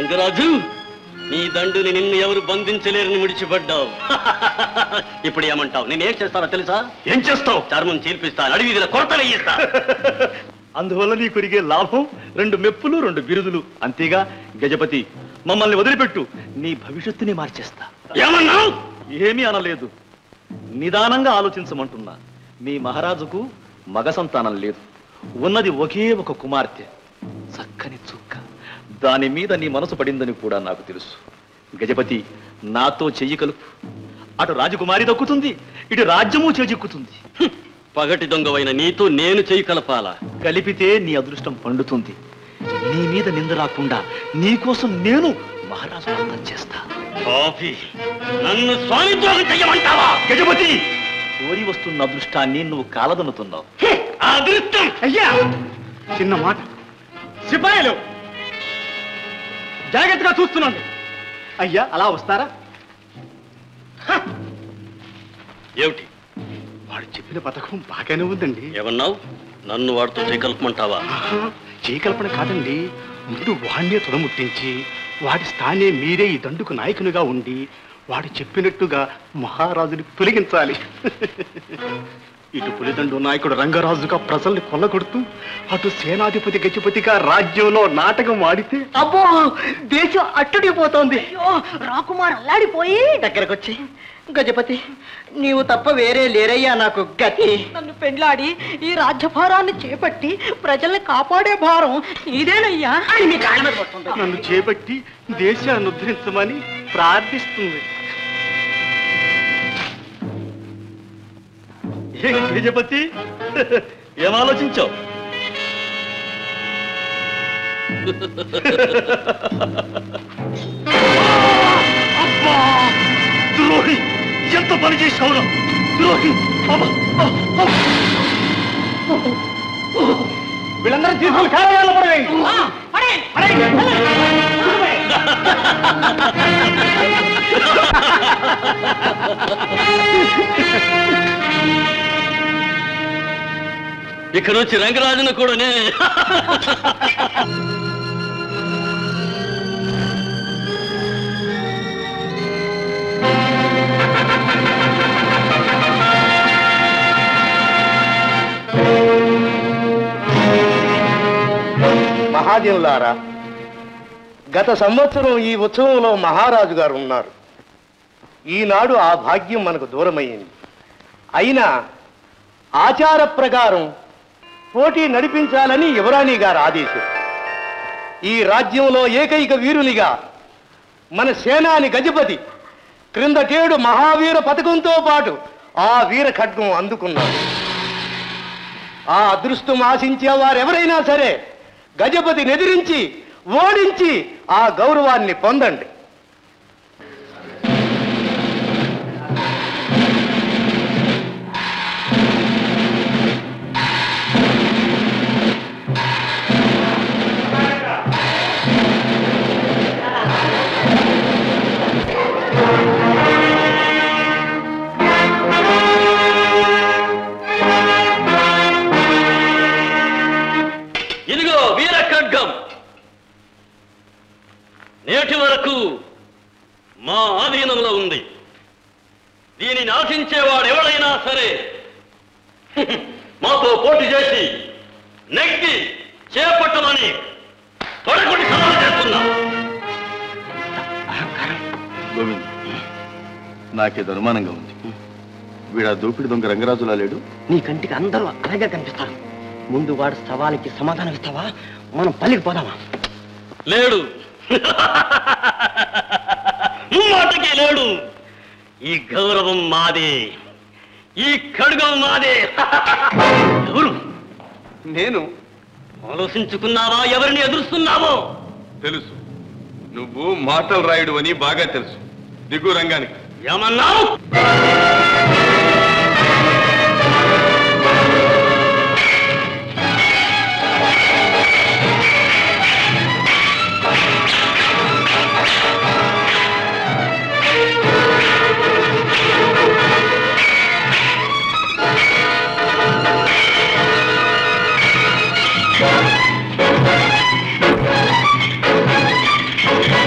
రంగరాజు నీ దండుని నిన్ను ఎవరు బంధించలేరని విడిచిపడ్డావు ఇప్పుడు ఏమంటావు నేనేం చేస్తానో తెలుసా ఏం చేస్తావు చర్మం చీల్పిస్తాను అడవిదిలో కొరత వేయిస్తా అందువల్ల నీ కొరిగే లాభం రెండు మెప్పులు రెండు బిరుదులు అంతేగా గజపతి మమ్మల్ని వదిలిపెట్టు నీ భవిష్యత్తుని మార్చేస్తా ఏమన్నావు ఏమీ అనలేదు నిదానంగా ఆలోచించమంటున్నా మీ మహారాజుకు మగ సంతానం లేదు ఉన్నది ఒకే ఒక కుమార్తె చక్కని చుక్క దాని మీద నీ మనసు పడిందని కూడా నాకు తెలుసు గజపతి నాతో చెయ్యి కలుపు అటు రాజకుమారి దక్కుతుంది ఇటు రాజ్యము చేజిక్కుతుంది హ్మ్. పగటి దొంగవైన నీతో నేను చేయి కలపాలా కలిపితే నీ అదృష్టం పండుతుంది నీ మీద నింద రాకుండా నీకోసం నేను మహారాజు అర్థం చేస్తా కాఫీ నన్ను స్వామిత్వం చెయ్యమంటావా గజపతి కోరి వస్తున్న అదృష్టాన్ని నువ్వు కాలదన్నుతున్నావు హ్మ్. ఆ అదృష్టం అయ్యా చిన్న మాట సిపాయిలు జాగ్రత్తగా చూస్తున్నాండి అయ్యా అలా వస్తారా ఏమిటి వాడు చెప్పిన పథకం బాగానే ఉందండి ఏమన్నావు నన్ను వాడితో చేయి కలపమంటావా ఆహా, చేయకల్పన కాదండి ముందు వాణ్ణే తుడముట్టించి వాడి స్థానే మీరే ఈ దండుకు నాయకునిగా ఉండి వాడు చెప్పినట్టుగా మహారాజుని తొలగించాలి ఇటు పులిదండు నాయకుడు రంగరాజుగా ప్రజల్ని కొల్లగొడుతూ అటు సేనాధిపతి గజపతిగా రాజ్యంలో నాటకం ఆడితే అబ్బో దేశం అట్టుడిపోతోంది అయ్యో రాకుమార్ అల్లాడిపోయి దగ్గరకొచ్చి గజపతి నీవు తప్ప వేరే లేరయ్యా నాకు గతి నన్ను పెండ్లాడి ఈ రాజ్యభారాన్ని చేపట్టి ప్రజల్ని కాపాడే భారం ఇదేనయ్యా అని మీ కాళ్ళ మీద పడుతుంది నన్ను చేపట్టి దేశాన్ని ఉద్ధరించమని ప్రార్థిస్తుంది ఏ గజపతి ఏం ఆలోచించావు అబ్బా ద్రోహి ఎంత పని చేశావురా ద్రోహి అబ్బా, అబ్బా, అబ్బా. వీళ్ళందరూ తీసుకుని కార్యాలయంలో పడవేయండి ఇక నుంచి రంగరాజును కూడా నేనే మహాజనులారా గత సంవత్సరం ఈ ఉత్సవంలో మహారాజు గారు ఉన్నారు ఈనాడు ఆ భాగ్యం మనకు దూరమయ్యింది అయినా ఆచార ప్రకారం పోటీ నడిపించాలని యువరాణి గారు ఆదేశం ఈ రాజ్యంలో ఏకైక వీరునిగా మన సేనాని గజపతి క్రిందటేడు మహావీర పథకంతో పాటు ఆ వీర ఖడ్గం అందుకున్నాడు ఆ అదృష్టం ఆశించే వారెవరైనా సరే గజపతిని ఎదిరించి ఓడించి ఆ గౌరవాన్ని పొందండి ఇదిగో వీర ఖడ్గం నేటి వరకు మా ఆధీనంలో ఉంది దీనిని ఆశించేవాడు ఎవడైనా సరే మాతో పోటీ చేసి నెగ్గి చేపట్టమని తొడగొట్టి సవాలు చేస్తున్నా గోవింద్ నాకేదో అనుమానంగా ఉంది వీడా దోపిడి దొంగ రంగరాజులా లేడు నీ కంటికి అందరూ అలాగే కనిపిస్తారు ముందు వాడు సవాలుకి సమాధానం ఇస్తావా మనం పల్లికి పోదామా లేడు మాటకి లేడు ఈ గౌరవం మాదే ఈ ఖడ్గం మాదే ఎవరు నేను ఆలోచించుకున్నావా ఎవరిని ఎదురుస్తున్నావో తెలుసు నువ్వు మాటలు రాయుడు అని బాగా తెలుసు దిగు రంగానికి ఏమన్నావు ఆ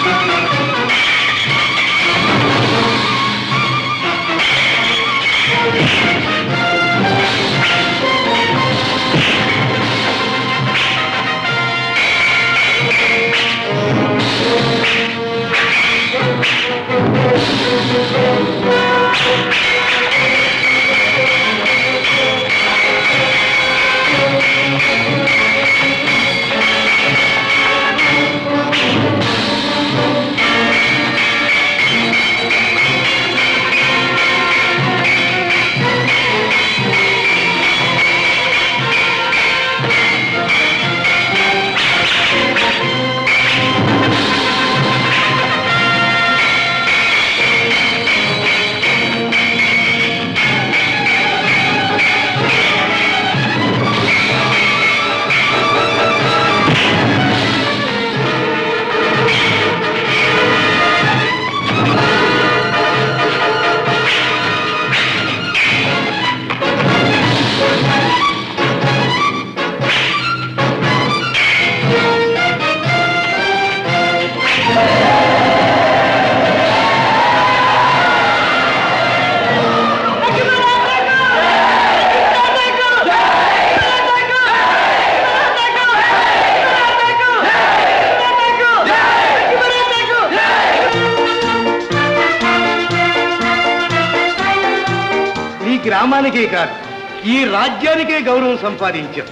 ఈ గ్రామానికే కాదు ఈ రాజ్యానికే గౌరవం సంపాదించాం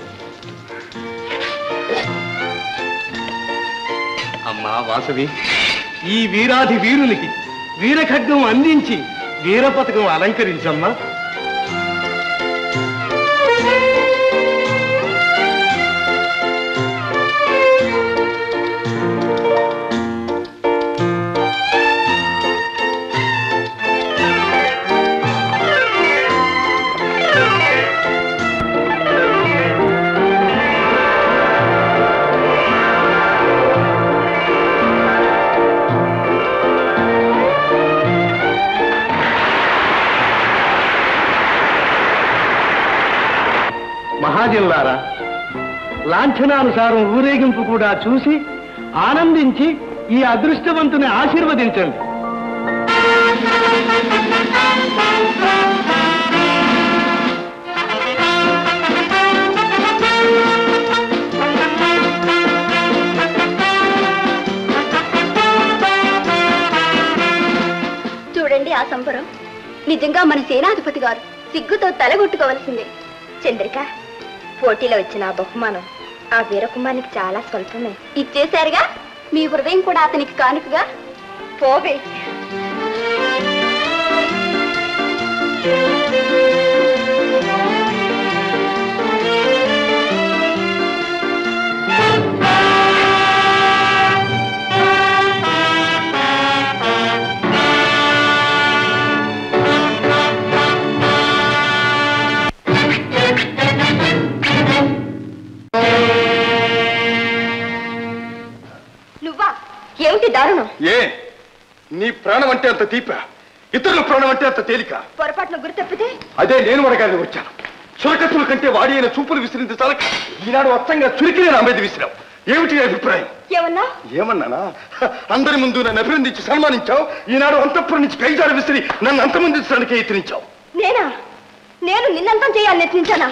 అమ్మా వాసవి ఈ వీరాధి వీరునికి వీరఖడ్గం అందించి వీర పథకం అలంకరించమ్మా మహాజనులారా లాంఛనానుసారం ఊరేగింపు కూడా చూసి ఆనందించి ఈ అదృష్టవంతుని ఆశీర్వదించండి చూడండి ఆ సంబరం నిజంగా మన సేనాధిపతి గారు సిగ్గుతో తలగొట్టుకోవలసిందే చంద్రిక పోటీలో వచ్చిన ఆ బహుమానం ఆ వీరకుమారికి చాలా స్వల్పమే ఇచ్చేశారుగా మీ హృదయం కూడా అతనికి కానుకగా పోవే నువ్వా ఏమిటి దారుణం ఏ నీ ప్రాణం అంటే అంత తీప ఇతరుల ప్రాణం అంటే అంత తేలిక పొరపాటున గురి తప్పితే అదే నేను వడగానే వచ్చాను చురకత్తుల కంటే వాడి అయిన చూపులు విసిరింది చాలక ఈనాడు అచ్చంగా చురికి నా మీద విసిరావు ఏమిటి నీ అభిప్రాయం ఏమన్నా ఏమన్నానా హ, అందరి ముందు నన్ను అభినందించి సన్మానించావు ఈనాడు అంతఃపురం నుంచి కైజారు విసిరి నన్ను అంతమందించడానికి యత్నించావు నేనా నేను నిన్నంతం చేయాలని యత్నించానా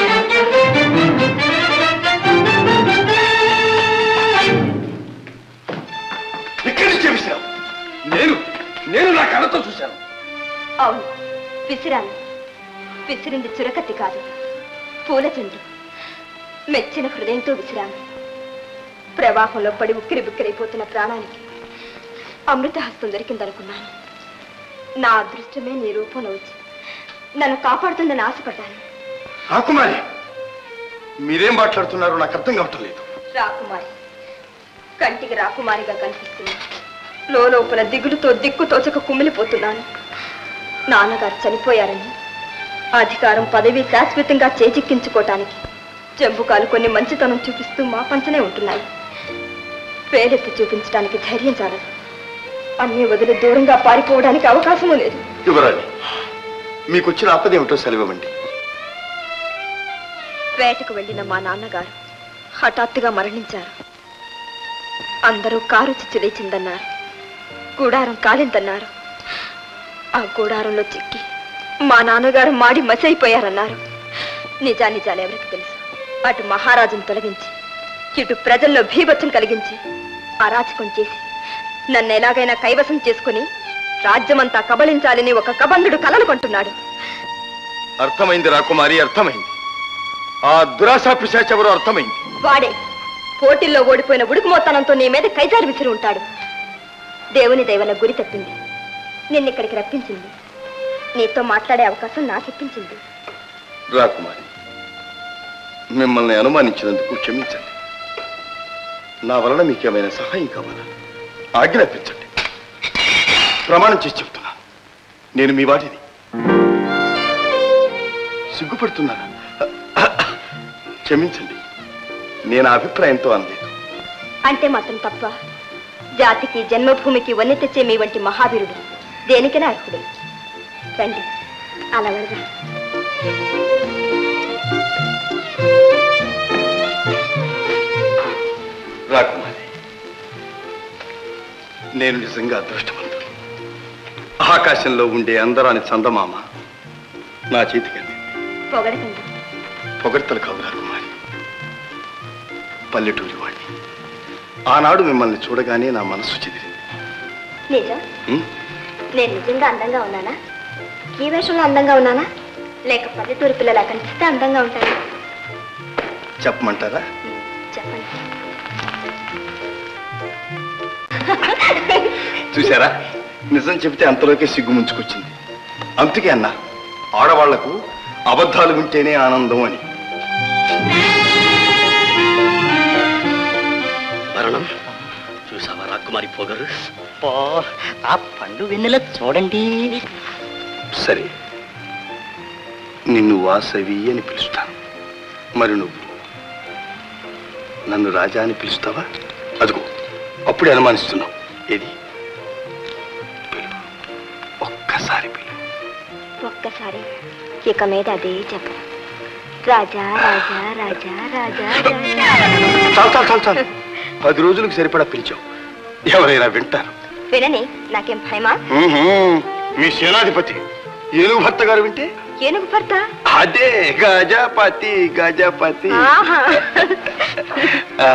ఇక్కడి నుంచే విసిరావు నేను నేను నా కళ్ళతో చూశాను అవును విసిరాను విసిరింది చురకత్తి కాదు పూల చెండు మెచ్చిన హృదయంతో విసిరాను ప్రవాహంలో పడి ఉక్కిరి బిక్కిరైపోతున్న ప్రాణానికి అమృతహస్తం దొరికిందనుకున్నాను నా అదృష్టమే నీ రూపంలో వచ్చి నన్ను కాపాడుతుందని ఆశపడ్డాను రాకుమారి మీరేం మాట్లాడుతున్నారో నాకు అర్థం కావటం లేదు రాకుమారి కంటికి రాకుమారిగా కనిపిస్తుంది లోపల దిగులుతో దిక్కు తోచక కుమిలిపోతున్నాను నాన్నగారు చనిపోయారని అధికారం పదవి శాశ్వతంగా చేజిక్కించుకోవటానికి జంబుకాలు కొన్ని మంచితనం చూపిస్తూ మా పంచనే ఉంటున్నాయి పేరెత్తి చూపించడానికి ధైర్యం చాలదు అన్నీ వదిలి దూరంగా పారిపోవడానికి అవకాశమూ లేదు యువరాణి మీకు వచ్చిన ఆపదేమిటో సెలవివ్వండి వేటకు వెళ్ళిన మా నాన్నగారు హఠాత్తుగా మరణించారు అందరూ కారు చిచ్చు లేచిందన్నారు గూడారం కాలిందన్నారు ఆ గూడారంలో చిక్కి మా నాన్నగారు మాడి మసి అయిపోయారన్నారు నిజా నిజాలు ఎవరికి తెలుసు అటు మహారాజును తొలగించి ఇటు ప్రజల్లో భీభత్సం కలిగించి అరాచకం చేసి నన్ను ఎలాగైనా కైవసం చేసుకుని రాజ్యమంతా కబళించాలని ఒక కబంధుడు కలలు కొంటున్నాడు అర్థమైంది రాకుమారి అర్థమైంది ఆ దురాశా పిశాచెవరో అర్థమైంది వాడే పోటీల్లో ఓడిపోయిన ఉడుకుమోతనంతో నీ మీద కైజారు విసిరి ఉంటాడు దేవుని దయవల్ల గురి తప్పింది నిన్నిక్కడికి రప్పించింది నీతో మాట్లాడే అవకాశం నాకు ఇప్పించింది రాకుమారి మిమ్మల్ని అనుమానించినందుకు క్షమించండి నా వలన మీకేమైనా సహాయం కావాలా ఆజ్ఞాపించండి ప్రమాణం చేసి చెప్తున్నా నేను మీ వాటిని సిగ్గుపడుతున్నానా క్షమించండి నేను ఆ అభిప్రాయంతో అనలేదు అంటే మాత్రం తప్ప జాతికి జన్మభూమికి వన్నె తెచ్చే మీ వంటి మహావీరుడు దేనికైనా అర్హుడు రండి అలా వెళ్దాం రాకుమారి నేను నిజంగా అదృష్టవంతుడు ఆకాశంలో ఉండే అందరాని చందమామ నా చేతికి అందింది పొగడకండి పొగడ్తలు కావు రాకుమారి పల్లెటూరి వాణ్ణి ఆనాడు మిమ్మల్ని చూడగానే నా మనస్సు చెదిరింది నిజం ఉం? నేను నిజంగా అందంగా ఉన్నానా ఈ వేషంలో అందంగా ఉన్నానా లేక పల్లెటూరు పిల్లలా కనిపిస్తే అందంగా ఉంటాను చెప్పమంటారా చెప్పండి చూసారా నిజం చెబితే అంతలోకే సిగ్గు ముంచుకొచ్చింది అందుకే అన్నా ఆడవాళ్లకు అబద్ధాలు వింటేనే ఆనందం అని మరణం చూసావా రాకుమారి పొగరు ఆ పండు వెన్నెల చూడండి సరే నిన్ను వాసవి అని పిలుస్తాను మరి నువ్వు నన్ను రాజా అని పిలుస్తావా అదిగో అప్పుడే అనుమానిస్తున్నావు ఏది పిలు ఒక్కసారి పిలు ఒక్కసారి ఇక మీద అదే చెప్పను రాజా రాజా రాజా రాజా రాజా చాలు చాలు చాలు చాలు పది రోజులకు సరిపడా పిలిచావు ఎవరైనా వింటారు వినని నాకేం భయమా మ్మ్హ్మ్. మీ సేనాధిపతి ఏనుగు భర్త గారు వింటే ఏనుగు భర్త అదే గజపతి గజపతి ఆహా. ఆ,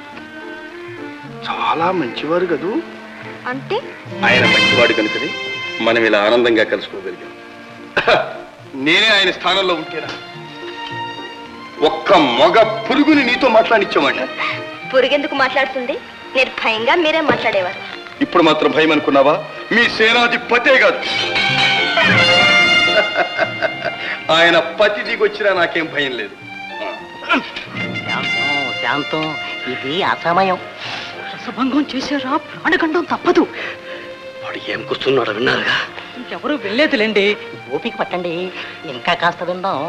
చాలా మంచివారు కదూ అంటే ఆయన మంచివాడు కనుకనే మనం ఇలా ఆనందంగా కలుసుకోగలిగాం నేనే ఆయన స్థానంలో ఉంటేనా ఒక్క మగ పురుగుని నీతో మాట్లాడించామండి పురుగెందుకు మాట్లాడుతుంది నిర్భయంగా మీరే మాట్లాడేవారు ఇప్పుడు మాత్రం భయం అనుకున్నావా మీ సేనాధిపతే కాదు ఆయన పతి దిగొచ్చినా నాకేం భయం లేదు శాంతం శాంతం ఇది అసమయం రసభంగం చేశారా ప్రాణగండం తప్పదు వాడు ఏం కూర్చున్నాడో విన్నారుగా ఇంకెవరూ వెళ్ళేదిలేండి ఓపిక పట్టండి ఇంకా కాస్త విందాం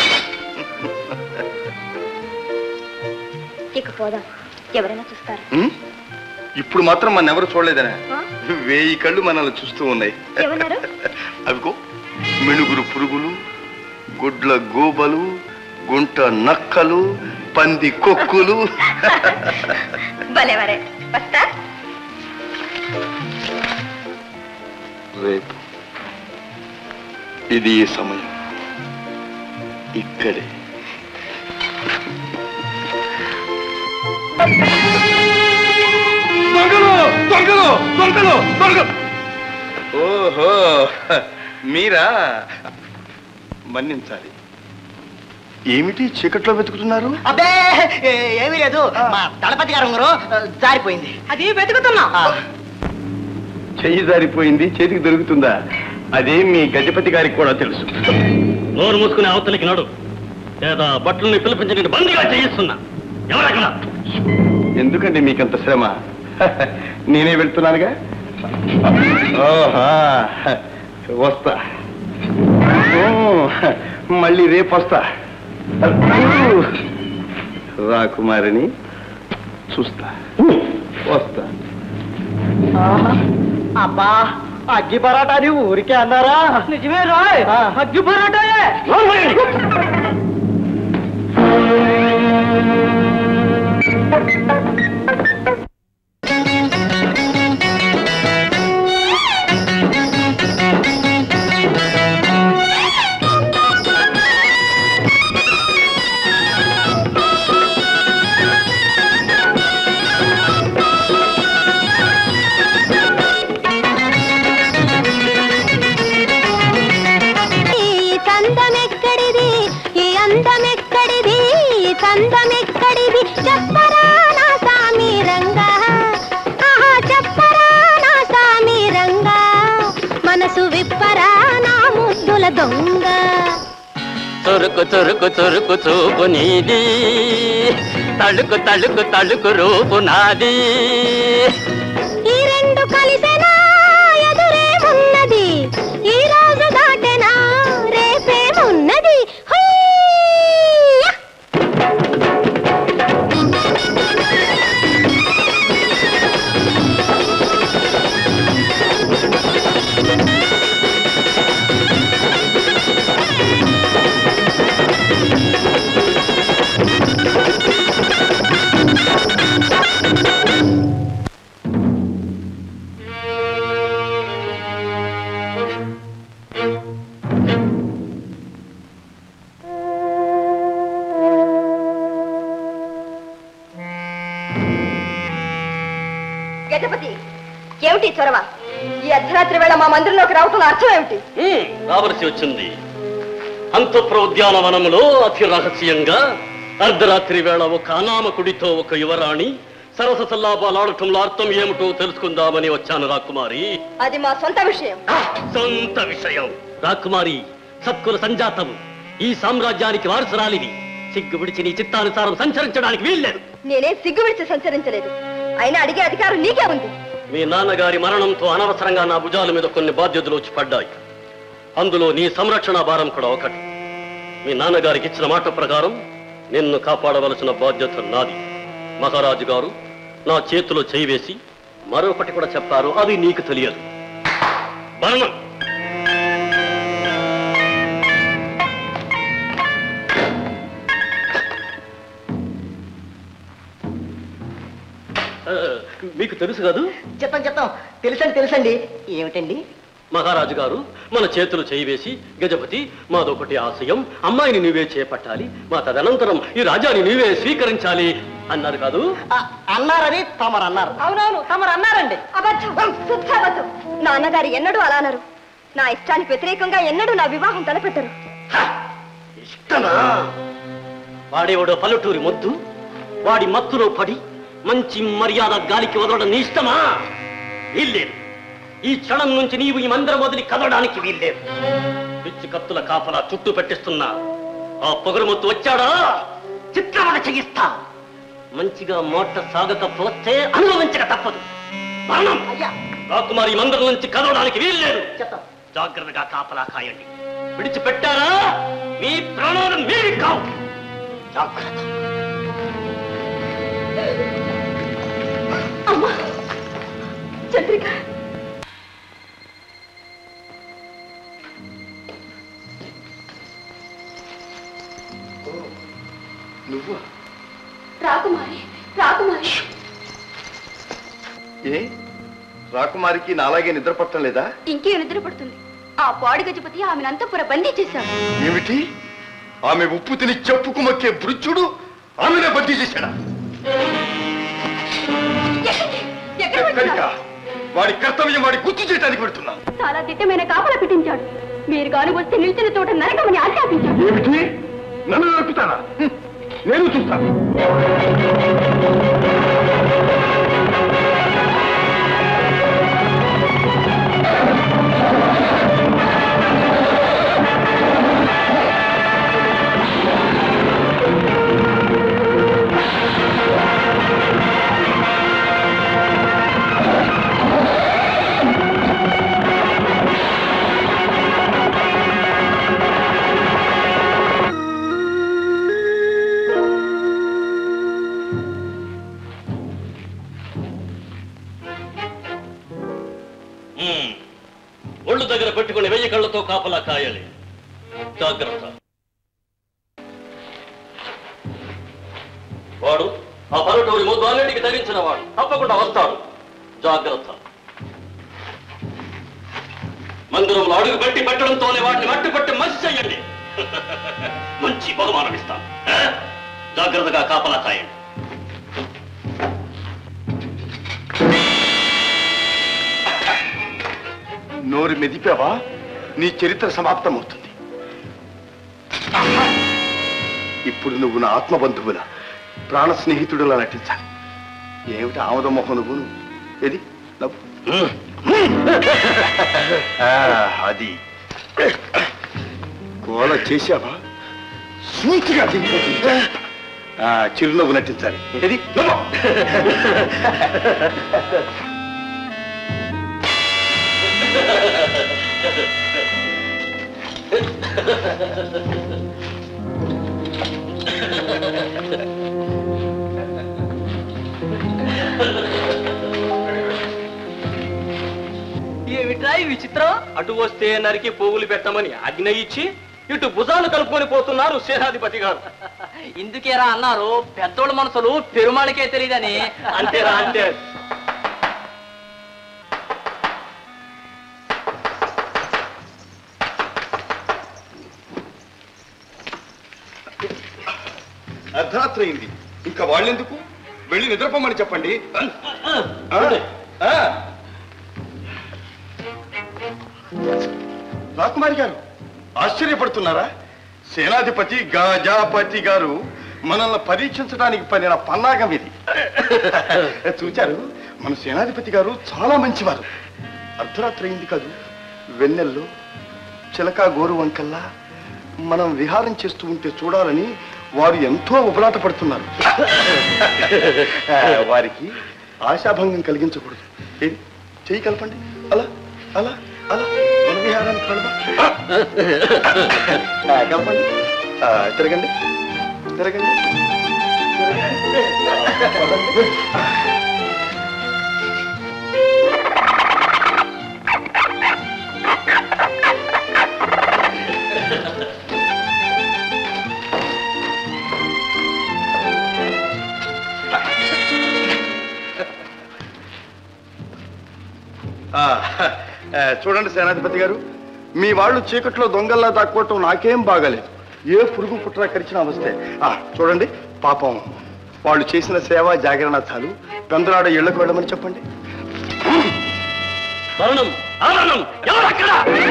ఇక పోదాం ఎవరైనా చూస్తారు ఉం? ఇప్పుడు మాత్రం మన ఎవరు చూడలేదనే ఆ? వేయి కళ్ళు మనల్ని చూస్తూ ఉన్నాయి ఏమన్నారు అవిగో మినుగురు పురుగులు గుడ్ల గోబలు గుంట నక్కలు పంది కొక్కులు భలేవరే వస్తా రేపు ఇది ఈ సమయం ఇక్కడే దొంగలు దొంగలు దొంగలు దొంగలు ఓహో మీరా మన్నించాలి ఏమిటి చీకట్లో వెతుకుతున్నారు అబ్బే ఏ- ఏమీ లేదు మా దళపతి గారు ఉంగరు జారిపోయింది అది వెతుకుతున్నా ఆ, చెయ్యి జారిపోయింది చేతికి దొరుకుతుందా అదే మీ గజపతి గారికి కూడా తెలుసు నోరు మూసుకునే అవతలికి నడు లేదా బట్టలని పిలిపించి బందీగా చేయిస్తున్నా ఎవరక్కడ ఎందుకండి మీకంత శ్రమ నేనే వెళ్తున్నానుగా ఓహా వస్తా ఓ, మళ్ళీ రేపు వస్తా రాకుమారిని చూస్తా వస్తా అబ్బా అగ్గి పరాటాని ఊరికే అన్నారా నిజమే రాయ్ ఆ. అగ్గి పరాటాయే దొంగ చురుకు చురుకు చురుకు చూపు నీది తళుకు తళుకు తళుకు రూపు నాది ఈ రెండు కలిసెనా ఎదురేమున్నది ఈ రోజు దాటెనా రేపేమున్నది హుయ్య! గజపతి ఏమిటి చొరవ ఈ అర్ధరాత్రి వేళ మా మందిరంలోకి రావటం అర్థం ఏమిటి హ్మ్, రావలసి వచ్చింది అంతఃపుర ఉద్యానవనములో అతి రహస్యంగా అర్ధరాత్రి వేళ ఒక అనామకుడితో ఒక యువరాణి సరస సల్లాపాలాడటంలో అర్థం ఏమిటో తెలుసుకుందామని వచ్చాను రాకుమారి అది మా సొంత విషయం సొంత విషయం రాకుమారి సత్కుల సంజాతము ఈ సామ్రాజ్యానికి వారసురాలివి సిగ్గు విడిచి నీ చిత్తానుసారం సంచరించడానికి వీల్లేదు నేనే సిగ్గు విడిచి సంచరించలేదు అయినా అడిగే అధికారం నీకే ఉంది మీ నాన్నగారి మరణంతో అనవసరంగా నా భుజాల మీద కొన్ని బాధ్యతలు వచ్చి పడ్డాయి అందులో నీ సంరక్షణ భారం కూడా ఒకటి మీ నాన్నగారికి ఇచ్చిన మాట ప్రకారం నిన్ను కాపాడవలసిన బాధ్యత నాది మహారాజు గారు నా చేతిలో చేయి వేసి మరొకటి కూడా చెప్పారు అది నీకు తెలియదు మరణం ఆ, మీకు తెలుసు కాదు చెప్తాం చెప్తాం తెలుసండి తెలుసండి ఏమిటండి మహారాజు గారు మన చేతులు చేయి వేసి గజపతి మాదొకటి ఆశయం అమ్మాయిని నీవే చేపట్టాలి మా తదనంతరం ఈ రాజాని నీవే స్వీకరించాలి అన్నారు కాదు ఆ, అన్నారని తమరు అన్నారు అవునవును తమరు అన్నారండి అబద్ధం శుద్ధ అబద్ధం నాన్నగారు ఎన్నడూ అలా అనరు నా ఇష్టానికి వ్యతిరేకంగా ఎన్నడూ నా వివాహం తలపెట్టరు ఇష్టమా వాడేవాడో పల్లెటూరి మొద్దు వాడి మత్తులో పడి మంచి మర్యాద గాలికి వదలడం నీ ఇష్టమా వీల్లేదు ఈ క్షణం నుంచి నీవు ఈ మందిరం వదిలి కదలడానికి వీల్లేదు పిచ్చి కత్తుల కాపలా చుట్టూ పెట్టిస్తున్నా ఆ పొగరుమొత్తు వచ్చాడా చిత్రవద చెయ్యిస్తా మంచిగా మోట సాగకపోతే అనుభవించక తప్పదు మరణం అయ్యా రాకుమారి ఈ మందిరం నుంచి కదలడానికి వీల్లేదు చెప్తాం జాగ్రత్తగా కాపలా కాయండి విడిచిపెట్టారా మీ ప్రాణాలు మీవి కావు జాగ్రత్త అమ్మా చంద్రిక నువ్వా రాకుమారి రాకుమారి ఏ రాకుమారికి నాలాగే నిద్ర పట్టం లేదా ఇంకే నిద్ర పడుతుంది ఆ పాడి గజపతి ఆమెను అంతపుర బందీ చేశాడు ఏమిటి ఆమె ఉప్పు తిని చెప్పుకు మక్కే వృచ్చుడు ఆమెనే బద్దీ చేశాడా ఎక్కడికి? ఎక్కడ ఎక్కడికా పెడుతున్నారు? వాడి కర్తవ్యం వాడి గుర్తు చేయడానికి పెడుతున్నాను చాలా దిట్టమైన కాపల పెట్టించాడు మీరు గాని వస్తే నిలిచిన చోట నరకమని ఆజ్ఞాపించాడు ఏమిటి నన్ను నరుకుతానా హ్మ్. నేను చూస్తాను మ్మ్. ఒళ్ళు దగ్గర పెట్టుకుని వెయ్యి కళ్ళతో కాపలా కాయాలి జాగ్రత్త వాడు ఆ పల్లెటూరి ముద్దు అన్నిటికి తగించిన వాడు తప్పకుండా వస్తాడు జాగ్రత్త మందిరంలో అడుగు పెట్టి పెట్టడంతోనే వాటిని మట్టి పట్టి మసి చెయ్యండి మంచి బహుమానం ఇస్తాను ఆ? జాగ్రత్తగా కాపలా కాయండి నోరు మెదిపావా నీ చరిత్ర సమాప్తమవుతుంది ఇప్పుడు నువ్వు నా ఆత్మబంధువుల ప్రాణ స్నేహితుడులా నటించాలి ఏమిటి ఆమద మొహం నువ్వు ఏది నవ్వు. ఆ, అది గోల చేశావా సూచిగా దిగిపోతుంది ఆ, చిరునవ్వు నటించాలి ఏది నవ్వు. ఏమిట్రా ఈ విచిత్రం అటు వస్తే నరికి పోగులు పెట్టమని ఆజ్ఞ ఇచ్చి ఇటు భుజాలు కలుపుకొని పోతున్నారు సేనాధిపతి గారు ఇందుకేరా అన్నారు పెద్దోళ్ళ మనసులు పెరుమాళికే తెలియదని అంతేరా అంతే అర్ధరాత్రి అయింది ఇంకా వాళ్ళెందుకు వెళ్ళి నిద్రపోమని చెప్పండి ఆ, ఆ. రాకుమారి గారు ఆశ్చర్యపడుతున్నారా సేనాధిపతి గజాపతి గారు మనల్ని పరీక్షించడానికి పడిన పన్నాగం ఇది చూచారు మన సేనాధిపతి గారు చాలా మంచివారు అర్ధరాత్రి అయింది కాదు వెన్నెల్లో చిలక గోరు వంకల్లా మనం విహారం చేస్తూ ఉంటే చూడాలని వారు ఎంతో ఉబలాట పడుతున్నారు ఆ, వారికి ఆశాభంగం కలిగించకూడదు ఏది చెయ్యి కలపండి అలా అలా అలా మన విహారానికి వెళదాం. ఆ, కలపండి ఆ, తిరగండి తిరగండి తిరగండి. ఆ, ఆ, చూడండి సేనాధిపతి గారు మీ వాళ్ళు చీకట్లో దొంగల్లా దాక్కోవటం నాకేం బాగాలేదు ఏ పురుగు పుట్ర కరిచిన అవస్థే ఆ, చూడండి పాపం వాళ్ళు చేసిన సేవ జాగరణ చాలు పెందలాడ ఇళ్లకు వెళ్ళమని చెప్పండి మరణం ఆమరణం ఎవరక్కడ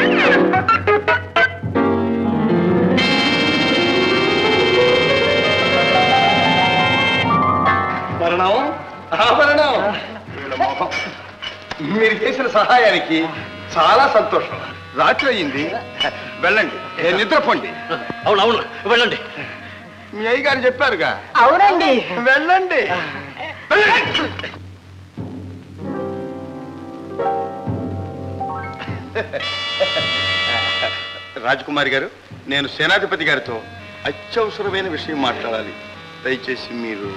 మరణం ఆభరణం వీళ్ళ మొహం. మీరు చేసిన సహాయానికి చాలా సంతోషం రాత్రి అయ్యింది వెళ్ళండి ఏ నిద్రపోండి అవును అవును వెళ్ళండి మీ అయ్యగారు చెప్పారుగా అవునండి వెళ్ళండి వెళ్ళండి. రాజకుమారి గారు నేను సేనాధిపతి గారితో అత్యవసరమైన విషయం మాట్లాడాలి దయచేసి మీరు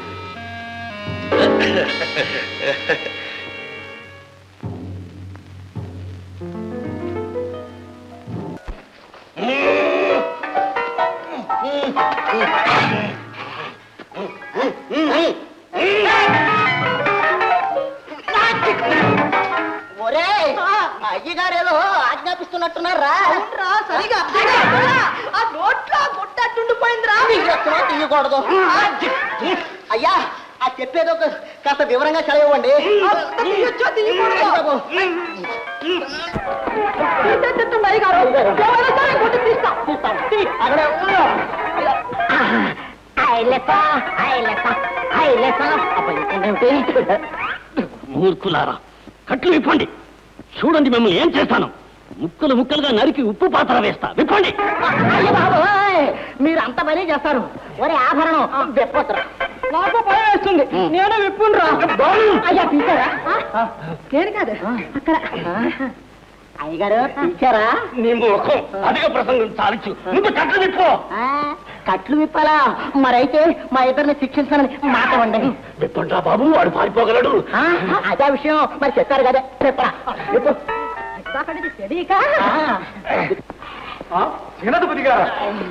ఒరే అయ్యగారేదో ఆజ్ఞాపిస్తున్నట్టున్నారా సరిగా ఆ నోట్లో గుట్టట్టుండిపోయిందిరా తీయకూడదు అయ్యా ఆ చెప్పేదో ఒక కాస్త వివరంగా చదివండి మూర్ఖులారా కట్లు విప్పండి చూడండి మిమ్మల్ని ఏం చేస్తాను ముక్కలు ముక్కలుగా నరికి ఉప్పు పాత్ర వేస్తా విప్పండి మీరు అంత పని చేస్తారు ఒరే ఆభరణం వెప్పొద్దురా నాకు భయం వేస్తుంది నేను విప్పుండ్రా అయ్యా తీసారా నేను కాదు అక్కడ అయ్యగారు తీసారా నీ ముఖం అధిక ప్రసంగం చాలించు ముందు కట్లు విప్పో ఆ, కట్లు విప్పాలా మరైతే మా ఇద్దరిని శిక్షించాలని మాట వండి విప్పండ్రా బాబు వాడు పారిపోగలడు ఆ, అదే విషయం మరి చెప్పారు కదా చెప్పరా విప్పు. ఆ, సేనాధిపతి గారు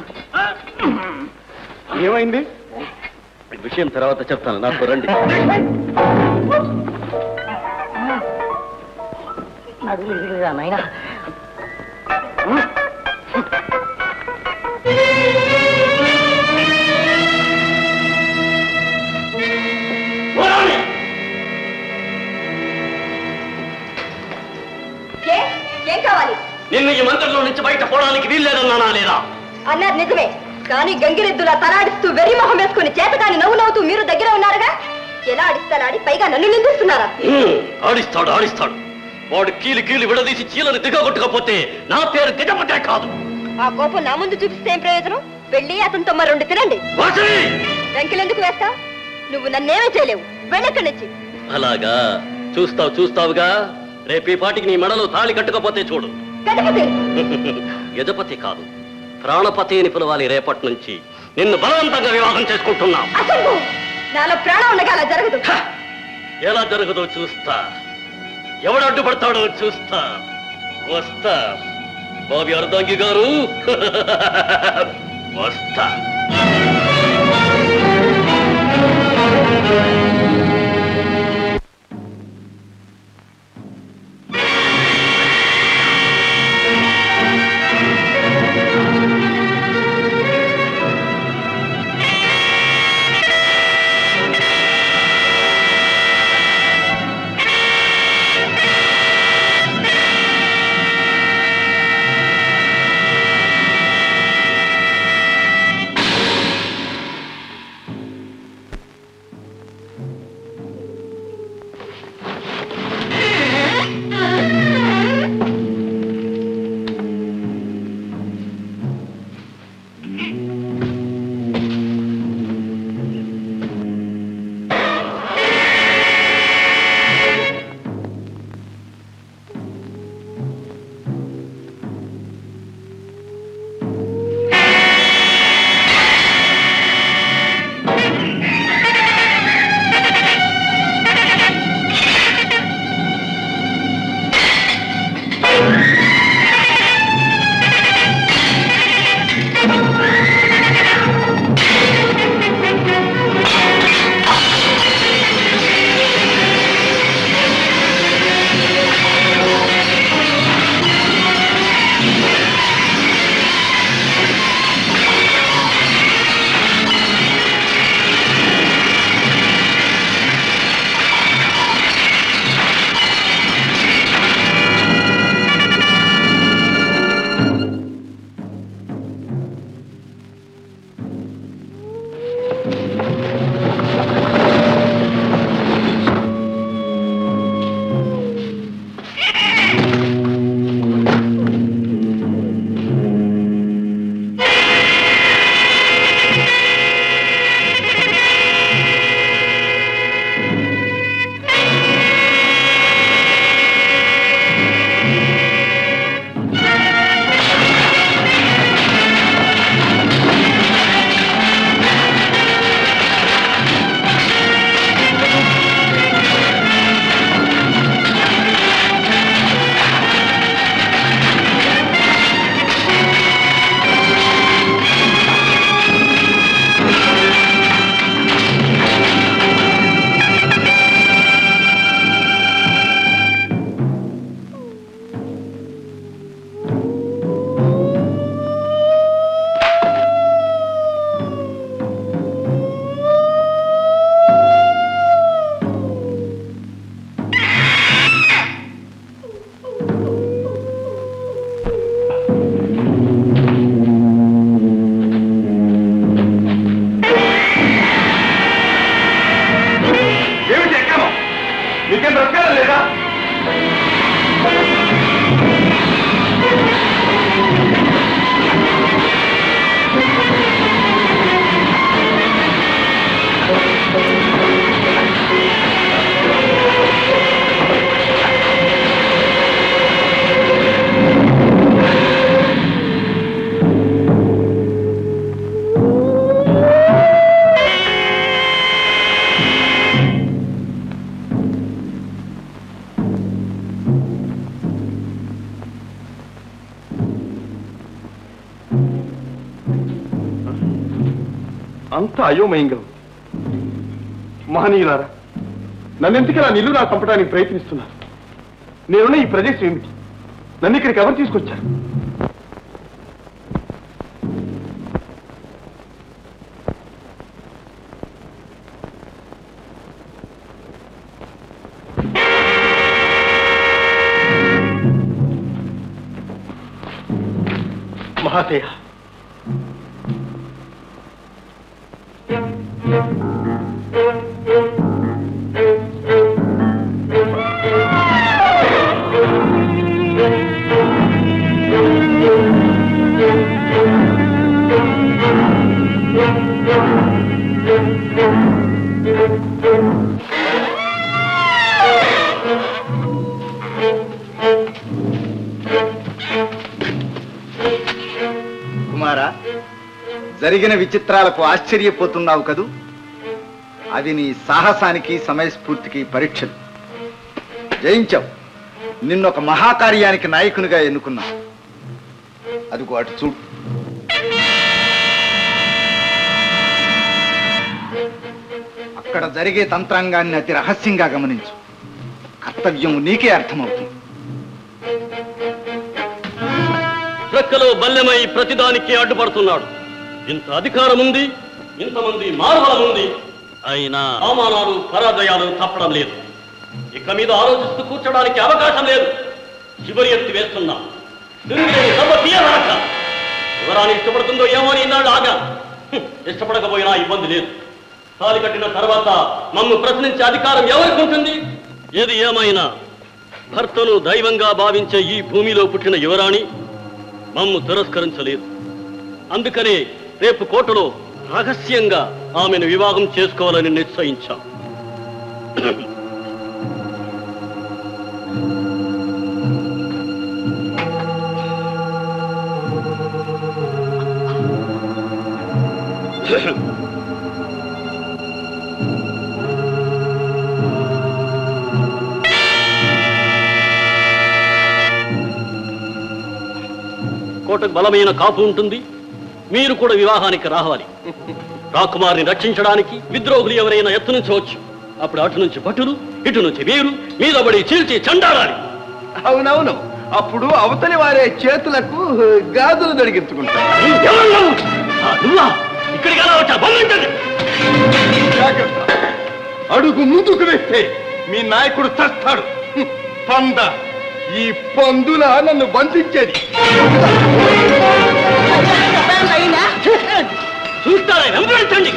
ఏమైంది విషయం తర్వాత చెప్తాను నాకు రండి నడుము ఇరిగిరా నాయనా ఏ? ఏం కావాలి నిన్ను ఈ మంత్రంలో నుంచి బయట పోవడానికి వీల్లేదన్నానా లేదా అన్నారు నిజమే కానీ గంగిరెద్దులా తలాడిస్తూ వెర్రి మొహం వేసుకుని చేతకాని నవ్వు నవ్వుతూ మీరు దగ్గర ఉన్నారుగా ఎలా ఆడిస్తానాడి పైగా నన్ను నిందిస్తున్నారా హ్మ్, ఆడిస్తాడు ఆడిస్తాడు వాడు కీలు కీలు విడదీసి చీలను దిగగొట్టకపోతే నా పేరు దిగబట్టే కాదు ఆ కోపం నా ముందు చూపిస్తే ఏం ప్రయోజనం వెళ్ళి అతనితో మరి రెండు తినండి వెంకెలెందుకు వేస్తా నువ్వు నన్నేమీ చేయలేవు వెళ్ళక్కడి నుంచి అలాగా చూస్తావు చూస్తావుగా రేపు ఈ పాటికి నీ మెడలో తాళి కట్టుకపోతే చూడు గణపతి యజపతి కాదు ప్రాణపతి అని పిలవాలి రేపటి నుంచి నిన్ను బలవంతంగా వివాహం చేసుకుంటున్నాం అసలు నాలో ప్రాణం ఉండగా అలా జరగదు ఎలా జరుగుదో చూస్తా ఎవడు అడ్డుపడతాడో చూస్తా వస్తా బాబి అర్ధంగి గారు వస్తా ఏమిటి ఎక్కాము మీకేం బ్రతకాలం లేదా అంత అయోమయంగా ఉంది. మహనీయులారా నన్నెందుకు నా నిల్లు నా చంపడానికి ప్రయత్నిస్తున్నారు నేనున్న ఈ ప్రదేశం ఏమిటి నన్ను ఇక్కడికి ఎవరు తీసుకొచ్చారు మహాశయ జరిగిన విచిత్రాలకు ఆశ్చర్యపోతున్నావు కదూ అవి నీ సాహసానికి సమయస్ఫూర్తికి పరీక్షలు జయించావు నిన్నొక మహాకార్యానికి నాయకునిగా ఎన్నుకున్నా అదిగో అటు చూడు అక్కడ జరిగే తంత్రాంగాన్ని అతి రహస్యంగా గమనించు కర్తవ్యం నీకే అర్థమవుతుంది ప్రక్కలో బల్లెమై ప్రతిదానికి అడ్డుపడుతున్నాడు ఇంత అధికారం ఉంది ఇంతమంది మార్బలం ఉంది అయినా అవమానాలు పరాజయాలు తప్పడం లేదు ఇక మీద ఆలోచిస్తూ కూర్చోడానికి అవకాశం లేదు చివరి ఎత్తి వేస్తున్నా సింగిలేని సభ తీయరాక ఎవరాని ఇష్టపడుతుందో ఏమో అని ఇన్నాళ్ళు ఆగా హ్మ్, ఇష్టపడకపోయినా ఇబ్బంది లేదు తాలి కట్టిన తర్వాత మమ్ము ప్రశ్నించే అధికారం ఎవరికి ఉంటుంది ఏది ఏమైనా భర్తను దైవంగా భావించే ఈ భూమిలో పుట్టిన యువరాణి మమ్ము తిరస్కరించలేదు అందుకనే రేపు కోటలో రహస్యంగా ఆమెను వివాహం చేసుకోవాలని నిశ్చయించాం కోటకు బలమైన కాపు ఉంటుంది మీరు కూడా వివాహానికి రావాలి రాకుమారిని రక్షించడానికి విద్రోహులు ఎవరైనా ఎత్తునుంచవచ్చు అప్పుడు అటు నుంచి భటులు ఇటు నుంచి వీరు మీద పడి చీల్చి చండాడాలి అవునవును అప్పుడు అవతలి వారే చేతులకు గాజులు దొడిగించుకుంటారు ఎవరు? ఆ, నువ్వా ఇక్కడికి ఎలా వచ్చా బొమ్మంటది జాగ్రత్త. అడుగు ముందుకు వేస్తే మీ నాయకుడు చస్తాడు హ్మ్, పంద ఈ పందుల నన్ను బంధించేది చూస్తారా వెంబడించండి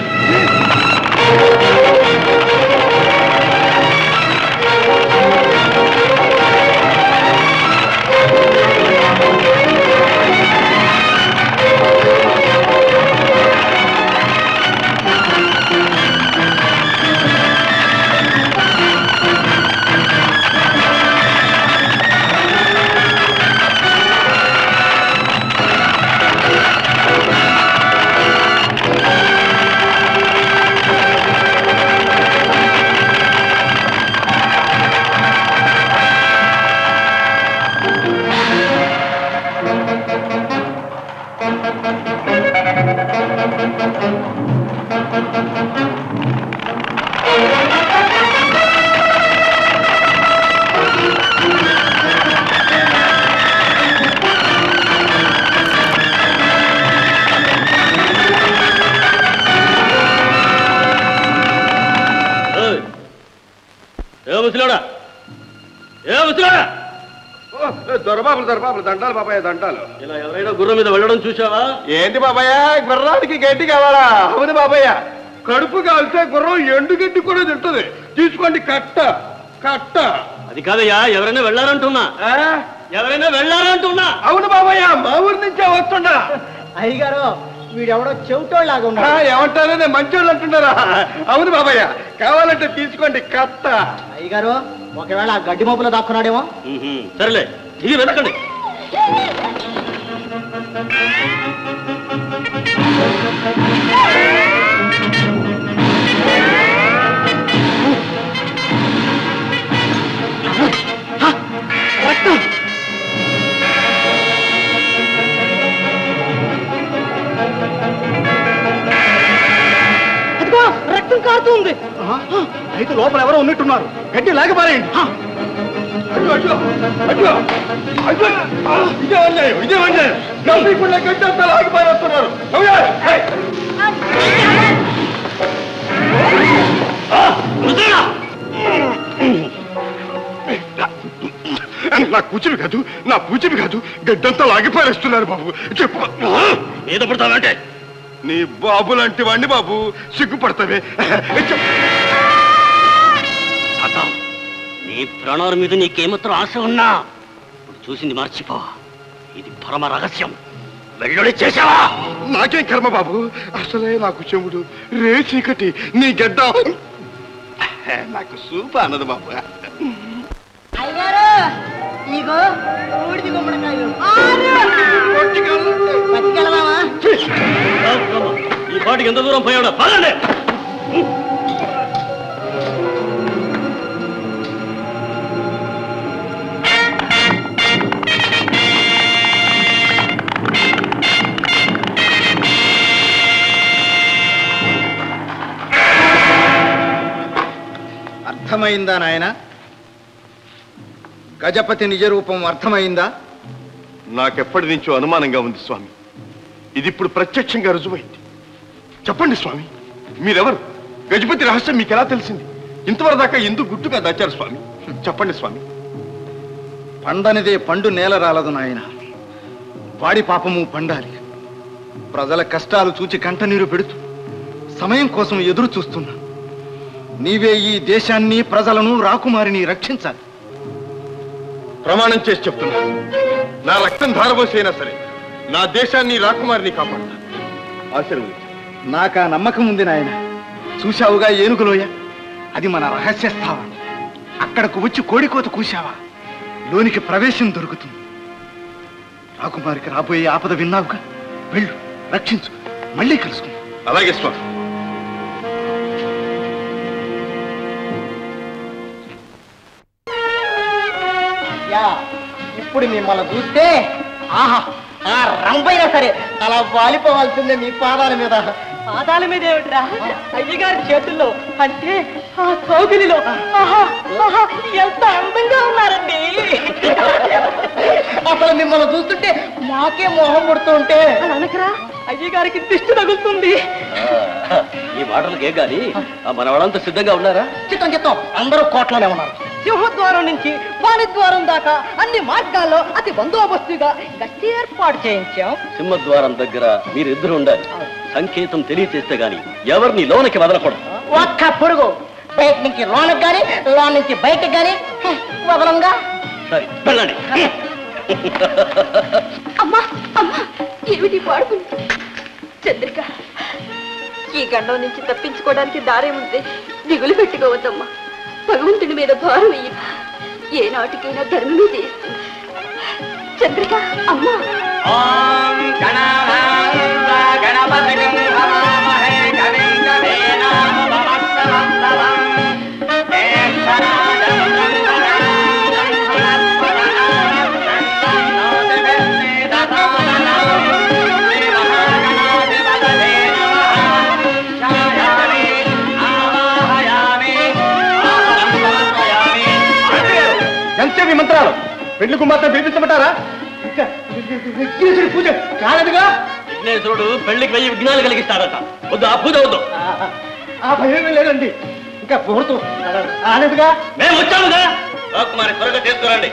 ఏయ్, ఏ ముసలాడా ఏ ముసలాడా దొరబాబులు దొరబాబులు దండాలు బాబాయ్ దండాలు ఇలా ఎవరైనా గుర్రం మీద వెళ్ళడం చూసావా ఏంటి బాబాయ్ గుర్రానికి గడ్డి కావాలా అవును బాబాయ్ కడుపు కాలితే గుర్రం ఎండు గడ్డి కూడా తింటుంది తీసుకోండి కట్ట కట్ట అది కాదయ్యా ఎవరైనా వెళ్ళారంటున్నా ఆ? ఎవరైనా వెళ్ళారంటున్నా అవును బాబాయ్ మా ఊరి నుంచే వస్తుండా అయ్యగారు వీడెవడో చెవిటోళ్ళలాగా ఆ, ఉన్నాడు ఏమంటారు నేను మంచోళ్ళు అంటున్నారా అవును బాబాయ్ కావాలంటే తీసుకోండి కట్ట అయ్యగారు ఒకవేళ ఆ గడ్డి మోపులో దాక్కున్నాడేమో ఉహుం, సరేలే దిగి వెతకండి అదిగో రక్తం కారుతుంది అయితే లోపల ఎవరో ఉన్నట్టున్నారు గడ్డి లాగపారేయండి అయ్యో అయ్యో అయ్యో అయ్యో ఆ, ఇదే అన్యాయం ఇదే అన్యాయం డబ్బు ఇప్పుడు గడ్డి అంతా లాగిపోయిస్తున్నారు నా కూచివి కాదు నా పూచివి కాదు గడ్డంతా లాగిపారేస్తున్నారు బాబు చెప్పు మీద పడతావంటే నీ బాబు లాంటి వాడిని బాబు సిగ్గుపడతావే చెప్పు. తాత నీ ప్రాణాల మీద నీకేమాత్రం ఆశ ఉన్నా ఇప్పుడు చూసింది మర్చిపో ఇది పరమ రహస్యం వెల్లుడి చేసావా నాకేం కర్మ బాబు అసలే నాకు చెవుడు రే చీకటి నీ గడ్డ నాకు సూప అన్నది బాబు అయ్యగారు ఇగో ఊడిది గుమ్మడికాయలు పట్టుకెళ్దామా ఈ పాటికి ఎంత దూరం పోయాడో పదండి అర్థమైందా నాయన గజపతి నిజ రూపం అర్థమైందా నాకెప్పటి నుంచో అనుమానంగా ఉంది స్వామి ఇది ఇప్పుడు ప్రత్యక్షంగా రుజువైంది చెప్పండి స్వామి మీరెవరు గజపతి రహస్యం మీకు ఎలా తెలిసింది ఇంతవరకు దాకా ఎందుకు గుట్టుగా దాచారు స్వామి చెప్పండి స్వామి పండనిదే పండు నేల రాలదు నాయన వాడి పాపము పండాలి ప్రజల కష్టాలు చూచి కంటనీరు పెడుతూ సమయం కోసం ఎదురు చూస్తున్నా నీవే ఈ దేశాన్ని ప్రజలను రాకుమారిని రక్షించాలి ప్రమాణం చేసి చెప్తున్నా నా రక్తం ధారపోసైనా సరే నా దేశాన్ని రాకుమారిని కాపాడతా ఆశీర్వదించు నాకు ఆ నమ్మకం ఉంది నాయన చూశావుగా ఏనుగులోయ అది మన రహస్య స్థావరం అక్కడకు వచ్చి కోడికోత కూశావా లోనికి ప్రవేశం దొరుకుతుంది రాకుమారికి రాబోయే ఆపద విన్నావుగా వెళ్ళు రక్షించు మళ్ళీ కలుసుకుందాం అలాగే స్వామి యా ఇప్పుడు మిమ్మల్ని చూస్తే ఆహా ఆ రంపైనా సరే అలా వాలిపోవాల్సిందే మీ పాదాల మీద పాదాల మీద ఏమిట్రా అయ్యగారి చేతుల్లో అంటే ఆ కౌగిలిలో ఆహా, ఆహా, ఎంత అందంగా ఉన్నారండి అసలు మిమ్మల్ని చూస్తుంటే మాకే మోహం పుడుతుంటే అలా అనకరా అయ్యగారికి దిష్టి తగులుతుంది ఈ మాటలకి ఏం కానీ మన వాళ్ళంతా సిద్ధంగా ఉన్నారా చిత్తం చిత్తం అందరూ కోట్లోనే ఉన్నారు సింహద్వారం నుంచి వాణిద్వారం దాకా అన్ని మార్గాల్లో అతి బందోబస్తుగా గట్టి ఏర్పాటు చేయించాం సింహద్వారం దగ్గర మీరిద్దరు ఉండాలి సంకేతం తెలియచేస్తే గాని ఎవరిని లోనికి వదలకూడదు ఒక్క పురుగు బయట నుంచి లోనకు గాని లోన్ నుంచి బయటకు గాని హ, వదలంగా సరే వెళ్ళండి అమ్మా అమ్మా ఏమిటి పాడుకుంది చంద్రిక ఈ గండం నుంచి తప్పించుకోవడానికి దారేముంది దిగులు పెట్టుకోవద్దమ్మా భగవంతుడి మీద భారం వెయ్యి ఏ నాటికైనా ధర్మమే చేస్తుంది చంద్రిక అమ్మా ఎంతసేపు ఈ మంత్రాలు పెళ్లి కుమార్తె పిలిపించమంటారా ఇంకా విఘ్నేశ్వరి పూజ కాలేదుగా విఘ్నేశ్వరుడు పెళ్లికి వెయ్యి విఘ్నాలు కలిగిస్తాడట వద్దు ఆ పూజ వద్దు ఆ భయం లేదండి ఇంకా ముహూర్తం కాలేదుగా మేము వచ్చాముగా రాకుమారి త్వరగా తీసుకురండి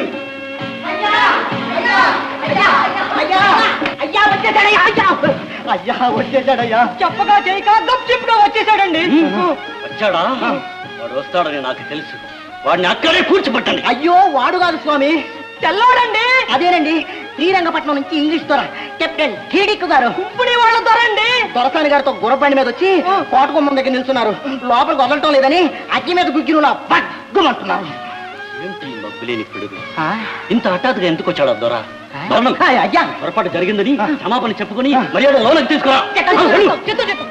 అయ్యా వచ్చేసాడయ్యా అయ్యా అయ్యా వచ్చేసాడయ్యా చెప్పగా చేయక గప్చిప్గా వచ్చేసాడండి వచ్చాడా వాడు వస్తాడని నాకు తెలుసు వాడిని అక్కడే కూర్చోబెట్టండి అయ్యో వాడు కాదు స్వామి తెల్లాడండి అదేనండి శ్రీరంగపట్నం నుంచి ఇంగ్లీష్ దొర కెప్టెన్ టీడిక్ గారు ఇప్పుడు వాళ్ళ దొరండి దొరసాని గారితో గుర్రబండి మీద వచ్చి కోటగుమ్మం దగ్గర నిల్చున్నారు లోపలికి వదలటం లేదని అగ్గి మీద గుగ్గిరులా బగ్గుమంటున్నారు ఏంటి ఈ మబ్బులేని పిడుగు ఇంత హఠాత్తుగా ఎందుకు వచ్చాడు దొర అయ్యా పొరపాటు జరిగిందని క్షమాపణ చెప్పుకొని మర్యాద లోనకి తీసుకురా ఆ, వెళ్ళు. చిత్తు చిత్తు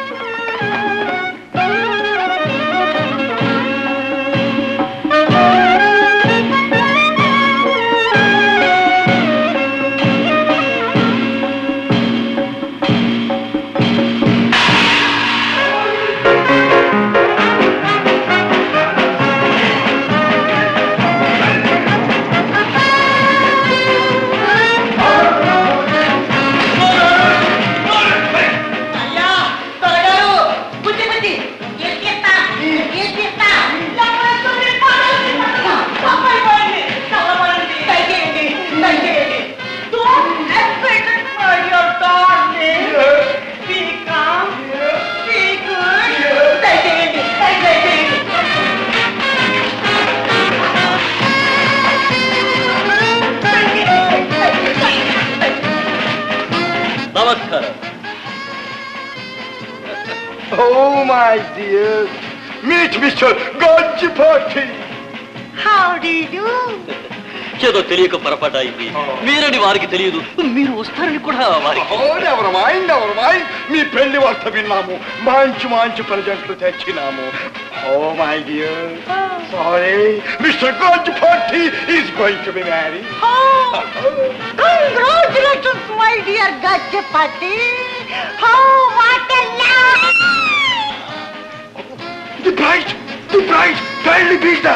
నమస్కారం Oh, my dear. Meet Mr. Gajapati. How do you do? ఏదో తెలియక పొరపాటు అయింది మీరని వారికి తెలియదు మీరు వస్తారని కూడా వారికి ఎవరు మైండ్ ఎవరు మైండ్ మీ పెళ్లి వార్త విన్నాము మంచి మంచి ప్రజెంట్లు తెచ్చినాము oh my dear sorry mister gold party is going to be marry congratulations my dear Gajapati how what the bright the bright పెళ్లి బీట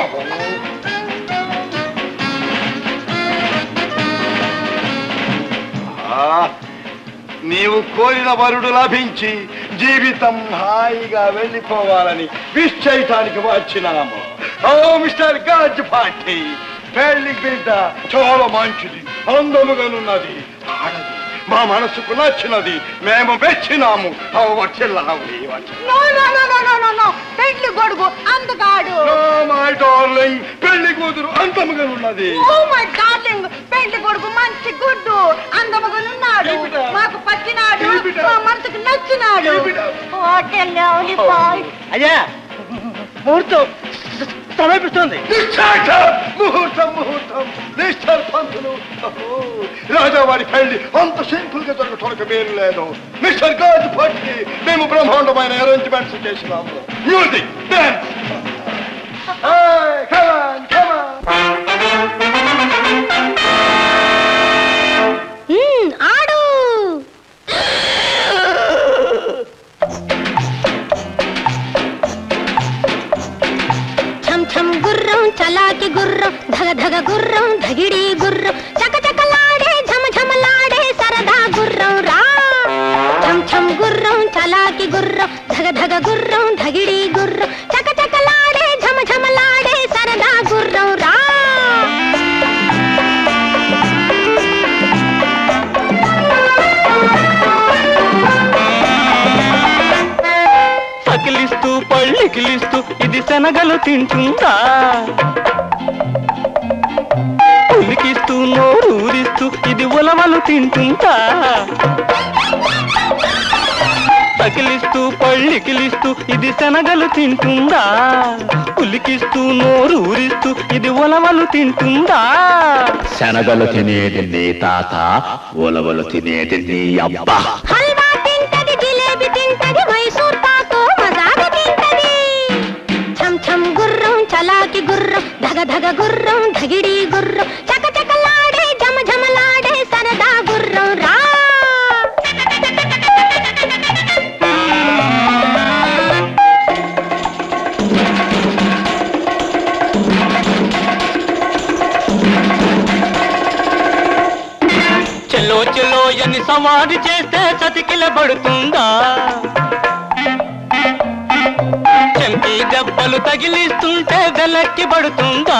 నీవు కోరిన వరుడు లభించి జీవితం హాయిగా వెళ్ళిపోవాలని విష్ చేయటానికి వచ్చినాము ఓ మిస్టర్ గాజ్ పార్టీ పెళ్లి బిడ్డ చాలా మంచిది అందముగానున్నది ఆడది మా మనసుకు నచ్చినది మేము మెచ్చినాము ఓ వచ్చిల్లావి no no no no no no no పెళ్లి గొడుగు అందగాడు మై డార్లింగ్ పెళ్లి కూతురు అందముగానున్నది ఓ మై డార్లింగ్ పెళ్లి కొడుకు మంచి గుడ్డు అందముగానున్నాడు ఏమిటా? మాకు పచ్చినాడు ఏమిటా? మా మనసుకు నచ్చినాడు ఏమిటా? హోటల్ లవ్లీ బాయ్ అయ్యా ముహూర్తం సమీపిస్తుంది నిశ్చాటం! ముహూర్తం ముహూర్తం మిస్టర్ పంతులు ఓహో, రాజావారి పెళ్లి అంత సింపుల్ గా జరగటానికి వేరు లేదు మిస్టర్ గాజ్ పట్టి మేము బ్రహ్మాండమైన అరేంజ్మెంట్స్ చేసినాము మ్యూజిక్ డాన్స్ మ్మ్, ఆడు ఛం ఛం గుర్రం చలాకి గుర్రం ధగ ధగ గుర్రం ధగిడి గుర్రం చక చకలాడే ఝమ ఝమలాడే సరదా గుర్రం రా ఛం ఛం గుర్రం చలాకి గుర్రం ధగ ధగ గుర్రం ధగిడి గుర్రం చక చకలాడే ఝమ ఝమలాడే సరదా గుర్రం రా సకిలిస్తూ పళ్ళికిలిస్తూ ఇది శనగలు తింటుందా ఉలికిస్తూ నోరూరిస్తూ ఇది ఉలవలు తింటుందా సకిలిస్తూ పళ్ళికిలిస్తూ ఇది శనగలు తింటుందా ఉలికిస్తూ నోరూరిస్తూ ఇది ఉలవలు తింటుందా శనగలు తినేది నీ తాత ఉలవలు తినేది నీ అబ్బా హల్వా తింటది జిలేబి తింటది మైసూర్ పాకు మజాగా తింటది ఛం ఛం గుర్రం చలాకి గుర్రం ధగ ధగ గుర్రం ధగిడి గుర్రం చక చకలాడే ఝమ ఝమలాడే సరదా గుర్రం రా చెల్లో చెల్లో అని సవారి చేస్తే చతికిల పడుతుందా చెంపి దెబ్బలు తగిలిస్తుంటే వెలక్కి పడుతుందా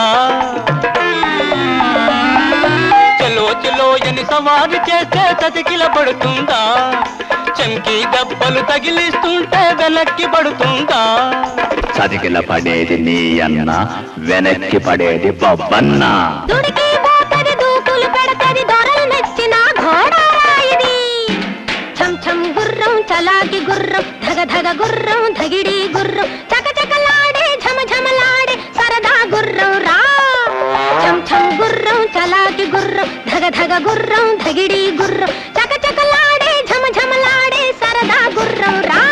చెల్లో చెల్లో అని సవారి చేస్తే చతికిల పడుతుందా చెంకి దెబ్బలు తగిలిస్తుంటే వెలక్కి పడుతుందా చదికిల పడేది నీ అన్న వెనక్కి పడేది బొబ్బన్న దుడికి పోతది దూకులు పెడతది దొరలు మెచ్చిన ఘోడారా ఇది ఛం ఛం గుర్రం చలాకి గుర్రం ధగ ధగ గుర్రం ధగిడి గుర్రం చక చకలాడే ఝమ ఝమలాడే సరదా గుర్రం రా ఛం ఛం గుర్రం చలాకి గుర్రం ధగ ధగ గుర్రం ధగిడి గుర్రం చక చకలాడే ఝమ ఝమలాడే సరదా గుర్రం రా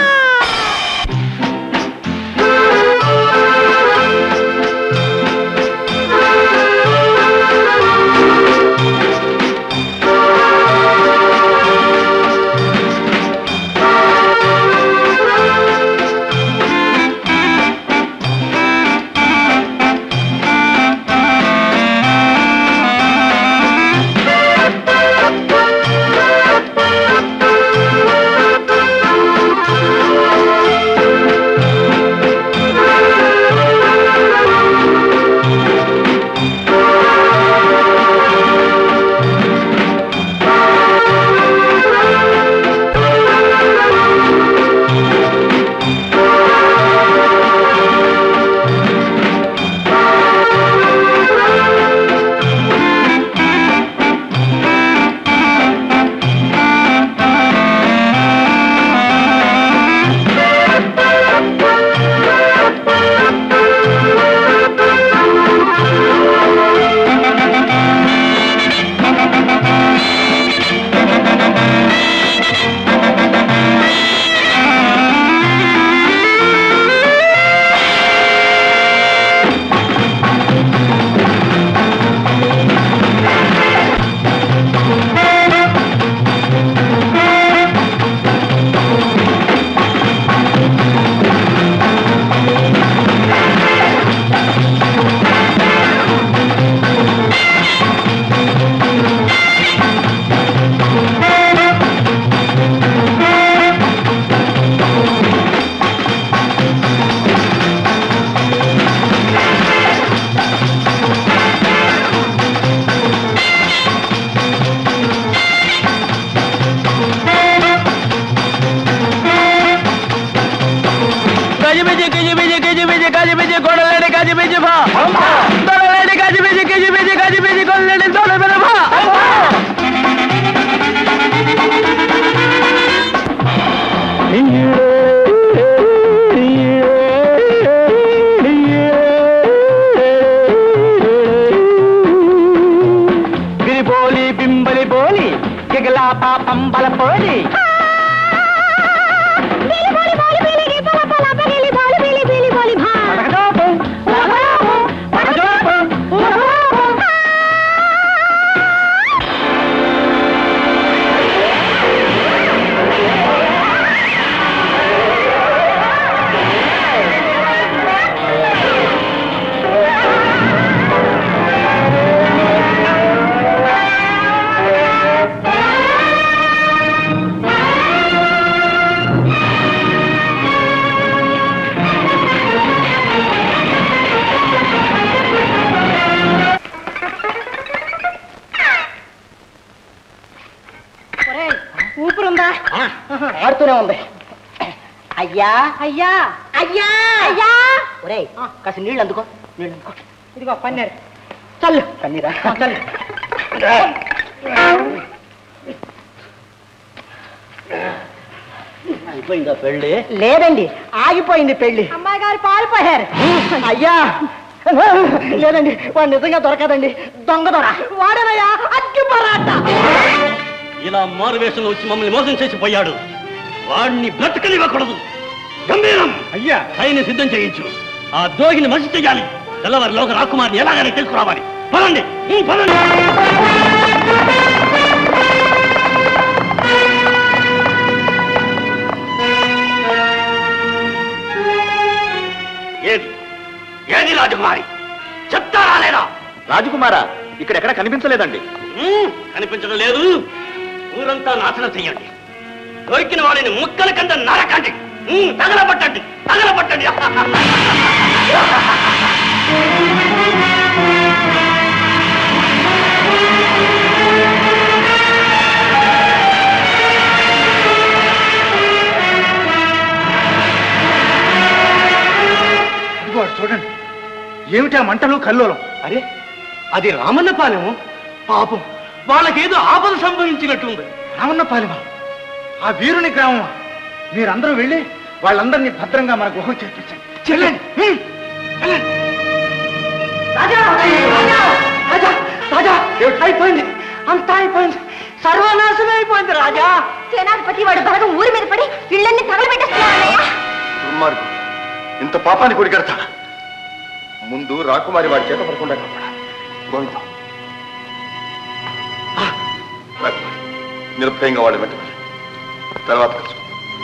ఆ పాట పంబల పోడి ఊపిరుందా ఆడుతూనే ఉంది అయ్యా అయ్యా అయ్యా అయ్యా ఒరేయ్ కాస్త నీళ్ళు అందుకో నీళ్ళు అందుకో ఇదిగో పన్నీరు చల్లు కన్నీరా చల్లు అయిపోయిందా పెళ్ళి లేదండి ఆగిపోయింది పెళ్లి అమ్మాయి గారు పారిపోయారు అయ్యా లేదండి వాడు నిజంగా దొరకదండి దొంగ దొర వాడనయ్యా అగ్గి పరాట ఇలా మారు వేషంలో వచ్చి మమ్మల్ని మోసం చేసి పోయాడు వాడిని బ్రతకనివ్వకూడదు గంభీరం అయ్యా సైని సిద్ధం చేయించు ఆ దోగిని మసి చెయ్యాలి తెల్లవారిలోక రాకుమారిని ఎలాగైనా తీసుకురావాలి పదండి ఉం, పదండి ఏది ఏది రాజకుమారి చెప్తారా లేదా రాజకుమారా ఇక్కడెక్కడ కనిపించలేదండి ఉం, కనిపించడం లేదు ఊరంతా నాశనం చెయ్యండి దొరికిన వాడిని ముక్కల కింద నరకండి ఉం, తగలబట్టండి తగలబట్టండి ఇదిగో అటు చూడండి ఏమిటా మంటలు కల్లోలం అరే అది రామన్న పాలెము పాపం వాళ్ళకేదో ఆపద సంభవించినట్టుంది రామన్నపాలెమా ఆ వీరుని గ్రామమా మీరందరూ వెళ్ళి వాళ్ళందరినీ భద్రంగా మన గుహకు చేర్పించండి చెల్లండి హ్మ్. వెళ్ళండి. రాజా రాజా రాజా రాజా అయిపోయింది అంతా అయిపోయింది సర్వనాశనం అయిపోయింది రాజా సేనాధిపతి వాడు బలగం ఊరి మీద పడి ఇళ్ళన్ని తగలబెట్టేస్తున్నాడయ్యా దుర్మార్గం ఇంత పాపాన్ని కొడిగడతాడా ముందు రాకుమారి వాడి చేత పడకుండా కాపాడాలి గోవిందం ఆ, రాకుమారి, నిర్భయంగా వాడి వెంట వెళ్ళి. తర్వాత కలుసు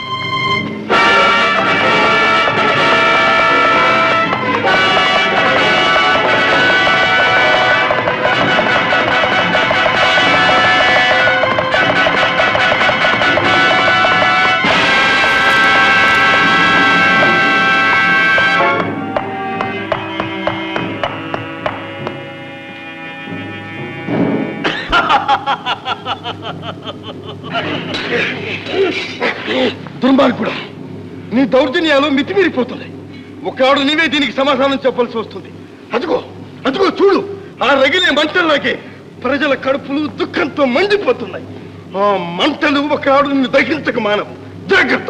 దుర్మార్గుడు నీ దౌర్జన్యాలు మితిమీరిపోతున్నాయి ఒకడు నీవే దీనికి సమాధానం చెప్పాల్సి వస్తుంది అదిగో అదిగో చూడు ఆ రగిలే మంటల్లోకి ప్రజల కడుపులు దుఃఖంతో మండిపోతున్నాయి ఆ మంటలు ఒకడు నిన్ను దహించక మానవు జాగ్రత్త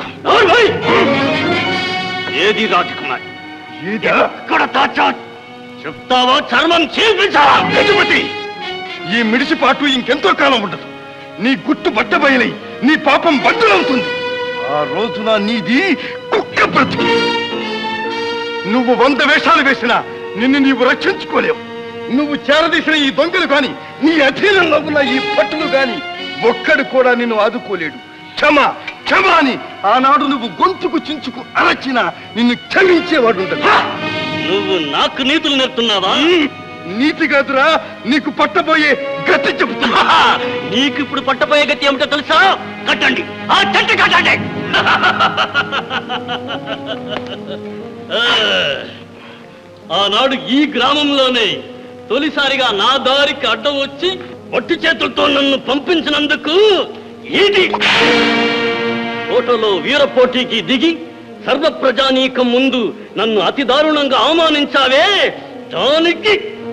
ఏది రాజకుమారి ఇదా? ఎక్కడ దాచా చెప్తావా చర్మం చీల్పించావా గజపతి ఈ మిడిసిపాటు ఇంకెంతో కాలం ఉండదు నీ గుట్టు బట్టబయలై నీ పాపం బద్దలవుతుంది ఆ రోజున నీది కుక్క బ్రతికి నువ్వు వంద వేషాలు వేసినా నిన్ను నీవు రక్షించుకోలేవు నువ్వు చేరదీసిన ఈ దొంగలు కాని నీ అధీనంలో ఉన్న ఈ పట్టులు కాని ఒక్కడు కూడా నిన్ను ఆదుకోలేడు క్షమ క్షమ అని ఆనాడు నువ్వు గొంతుకు చించుకు అరచినా నిన్ను క్షమించేవాడు ఉండదు నువ్వు నాకు నీతులు నేర్పుతున్నావా నీతి కాదురా నీకు పట్టబోయే గతి చెబుతున్నా నీకు ఇప్పుడు పట్టపోయే గతి ఏమిటో తెలుసా కట్టండి ఆ చెట్టు కట్టండి ఆ, ఆనాడు ఈ గ్రామంలోనే తొలిసారిగా నా దారికి అడ్డం వచ్చి ఒట్టి చేతులతో నన్ను పంపించినందుకు ఇది ఫోటోలో వీర పోటీకి దిగి సర్వ ప్రజానీకం ముందు నన్ను అతి దారుణంగా అవమానించావే దానికి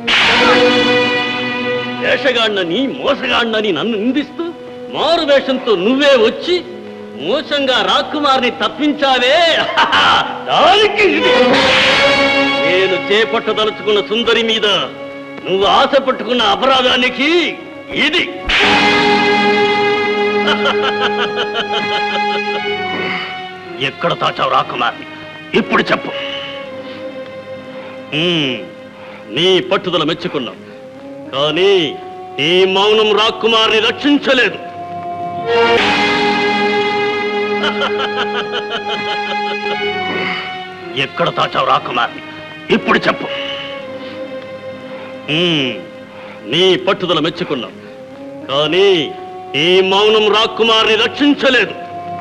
వేషగాడినని మోసగాడినని నన్ను నిందిస్తూ మారు వేషంతో నువ్వే వచ్చి మోసంగా రాకుమారిని తప్పించావే దానికి ఇది. నేను చేపట్టదలుచుకున్న సుందరి మీద నువ్వు ఆశ పట్టుకున్న అపరాధానికి ఇది ఎక్కడ దాచావు రాకుమార్ని ఇప్పుడు చెప్పు ఉమ్, నీ పట్టుదల మెచ్చుకున్నాం కానీ నీ మౌనం రాకుమార్ని రక్షించలేదు ఎక్కడ దాచావు రాకుమార్ని ఇప్పుడు చెప్పు ఉమ్, నీ పట్టుదల మెచ్చుకున్నాం కానీ నీ మౌనం రాకుమార్ని రక్షించలేదు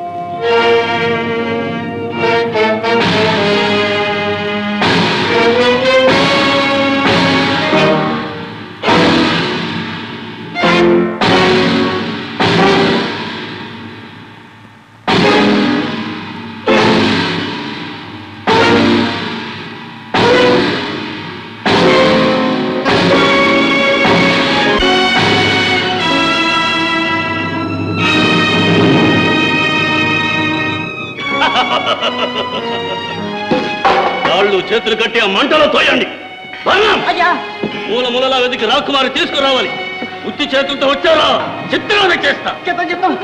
కాళ్ళు చేతులు కట్టి ఆ మంటలో తోయండి వర్ణం! మూల మూలలా వెతికి రాకుమారి తీసుకురావాలి ఉత్తి చేతులతో వచ్చారా చిత్రాన్ని చేస్తా చెప్తాం చెప్తాం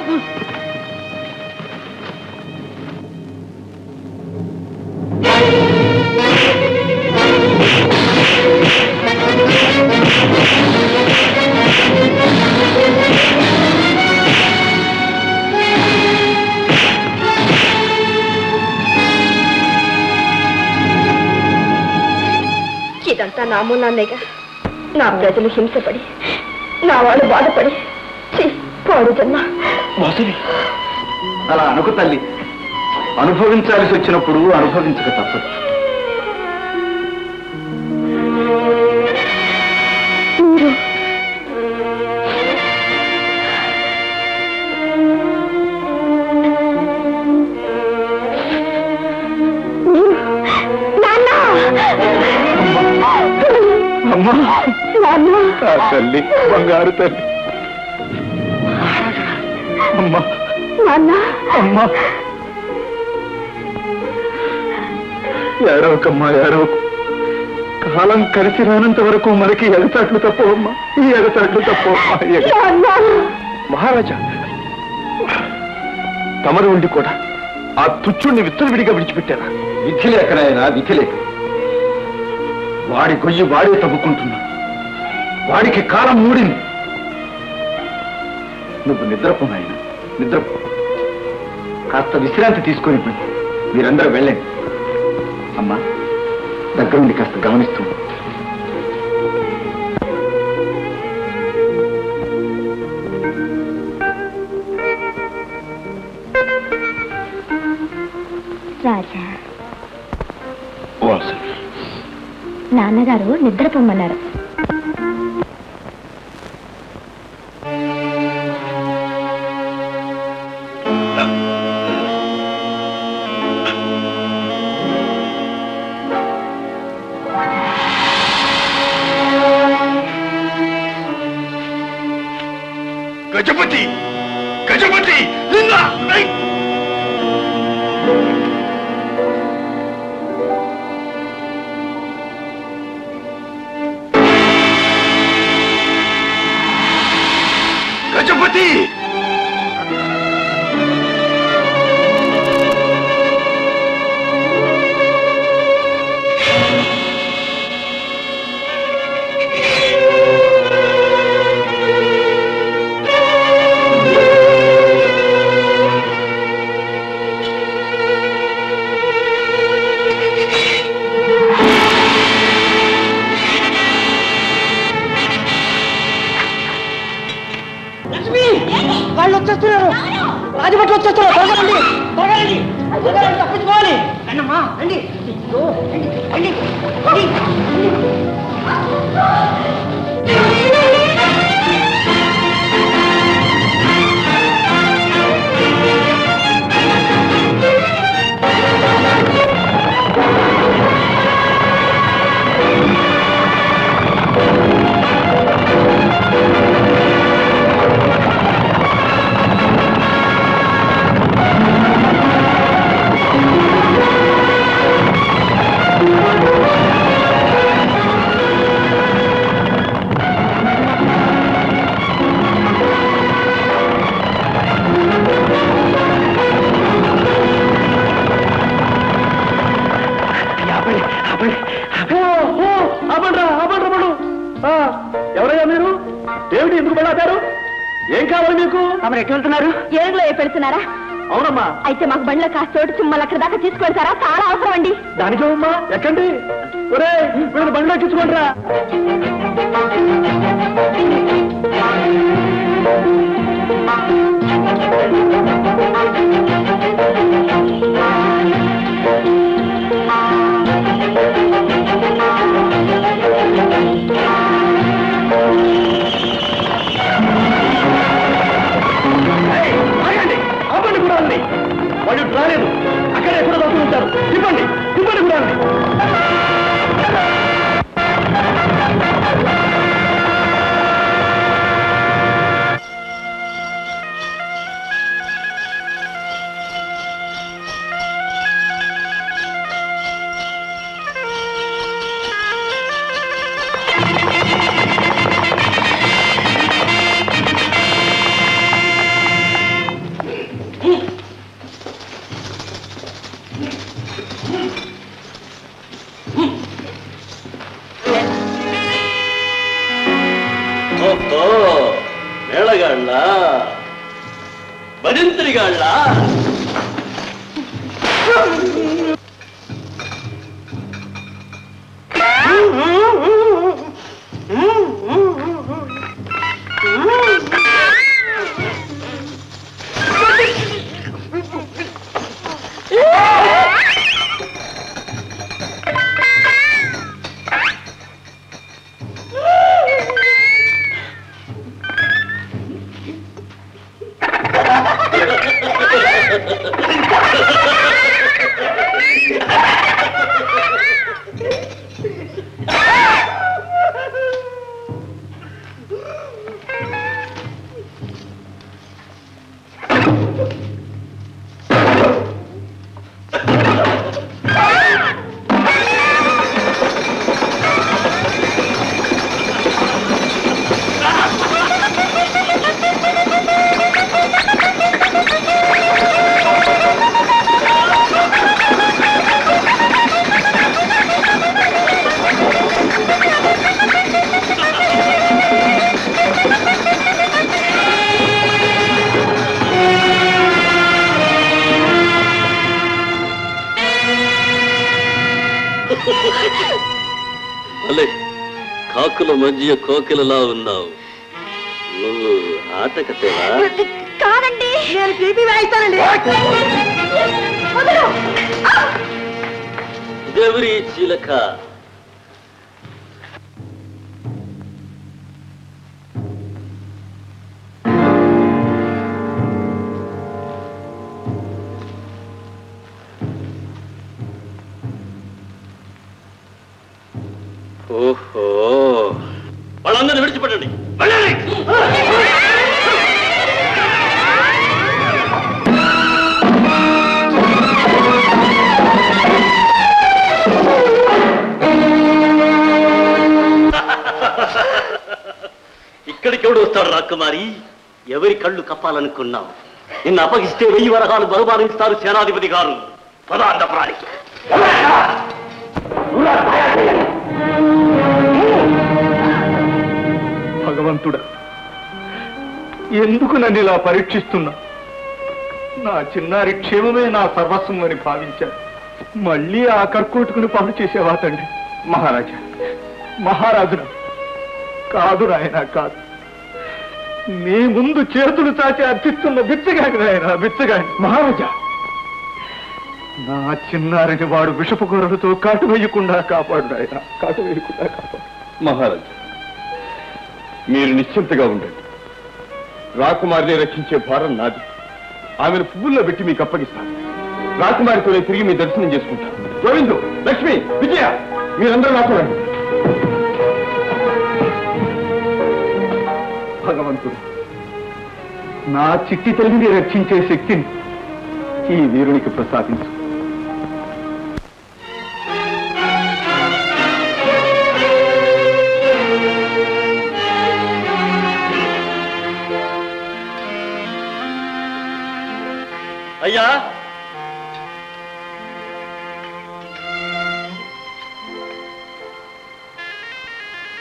ఇదంతా నా మూలాన్నేగా నా ప్రజలు హింసపడి నా వాళ్ళు బాధపడి ఛీ, పాడు జన్మ వాసుని అలా అనుకు తల్లి అనుభవించాల్సి వచ్చినప్పుడు అనుభవించక తప్పదు మీరు మీరు నాన్న అమ్మా నాన్న ఆ తల్లి బంగారు తల్లి అమ్మా నాన్న అమ్మా ఏడవకమ్మా ఏడవకు కాలం కలిసి రానంత వరకు మనకి ఎగచాట్లు తప్పవమ్మా ఈ ఎగచాట్లు తప్పవమ్మా ఈ ఎగ- నాన్న మహారాజా తమరు ఉండి కూడా ఆ తుచ్చుణ్ణి విచ్చలవిడిగా విడిచిపెట్టారా విధి లేకనాయనా విధి లేక వాడి గొయ్యి వాడే తవ్వుకుంటున్నా వాడికి కాలం మూడింది నువ్వు నిద్రపో నాయన నిద్రపో కాస్త విశ్రాంతి తీసుకొని పోయి మీరందరూ వెళ్ళండి అమ్మా దగ్గరుండి కాస్త గమనిస్తూ ఉండు. రాజా వాసు నాన్నగారు నిద్రపోమన్నారు గజపతి గజపతి నిన్న ఐ! గజపతి లక్ష్మి వాళ్ళు వచ్చేస్తున్నారు రాజభట్లు వచ్చేస్తున్నారు త్వరగా రండి త్వరగా రండి త్వరగా రండి తప్పించుకోవాలి రండమ్మా రండి ఇదిగో, రండి రండి రండి ఎవరయ్యా మీరు ఏమిటి ఎందుకు వెళ్ళారు ఏం కావాలి మీకు తమరు ఎటు వెళ్తున్నారు ఏనుగులో ఏ పెడుతున్నారా అవునమ్మా అయితే మాకు బండ్లో కాస్త చోటు చుమ్మలు అక్కడ దాకా తీసుకెళ్తారా చాలా అవసరం అండి దానికే అమ్మా ఎక్కండి ఒరే వీళ్ళు బండిలో ఎక్కించుకోండిరా ఏయ్, ఆగండి ఆపండి కూడా ఉంది వాళ్ళు రాలేదు అక్కడ ఎక్కడ దొరుకుతూ ఉంటారు తిప్పండి తిప్పండి కూడా ఉంది ఓహో మేళగాళ్ళ భజంత్రిగాళ్ళ అలే కాకుల మధ్య కోకిలలా ఉన్నావు నువ్వు ఆట కట్టేవా కాదండి నేను పీపీ వాయిస్తానండి గౌరీ చిలక ఓహో వాళ్ళందరినీ విడిచిపెట్టండి వెళ్ళండి ఇక్కడికి ఎవడు వస్తాడు రాకుమారి ఎవరి కళ్ళు కప్పాలనుకున్నావు నిన్ను అప్పగిస్తే వెయ్యి వరహాలు బహుమానిస్తారు సేనాధిపతి గారు పదార్థప్రాణి భగవంతుడా ఎందుకు నన్ను ఇలా పరీక్షిస్తున్నా నా చిన్నారి క్షేమమే నా సర్వస్వం అని భావించాను మళ్ళీ ఆ కర్కోటుకుని పాలు చేసేవా తండ్రి మహారాజా మహారాజున కాదు నాయన కాదు నీ ముందు చేతులు చాచి అర్థిస్తున్న బిచ్చగాని నాయన బిచ్చగాని మహారాజా నా చిన్నారిని వాడు విషపు కూరలతో కాటు వేయకుండా కాపాడు నాయన కాటు వేయకుండా కాపాడు మహారాజా మీరు నిశ్చింతగా ఉండండి రాకుమారిని రక్షించే భారం నాది ఆమెను పువ్వుల్లో పెట్టి మీకు అప్పగిస్తాను రాకుమారితోనే తిరిగి మీ దర్శనం చేసుకుంటాను గోవిందు లక్ష్మి విజయ మీరందరూ నాకు రండి భగవంతుడు నా చిట్టి తల్లిని రక్షించే శక్తిని ఈ వీరునికి ప్రసాదించు అయ్యా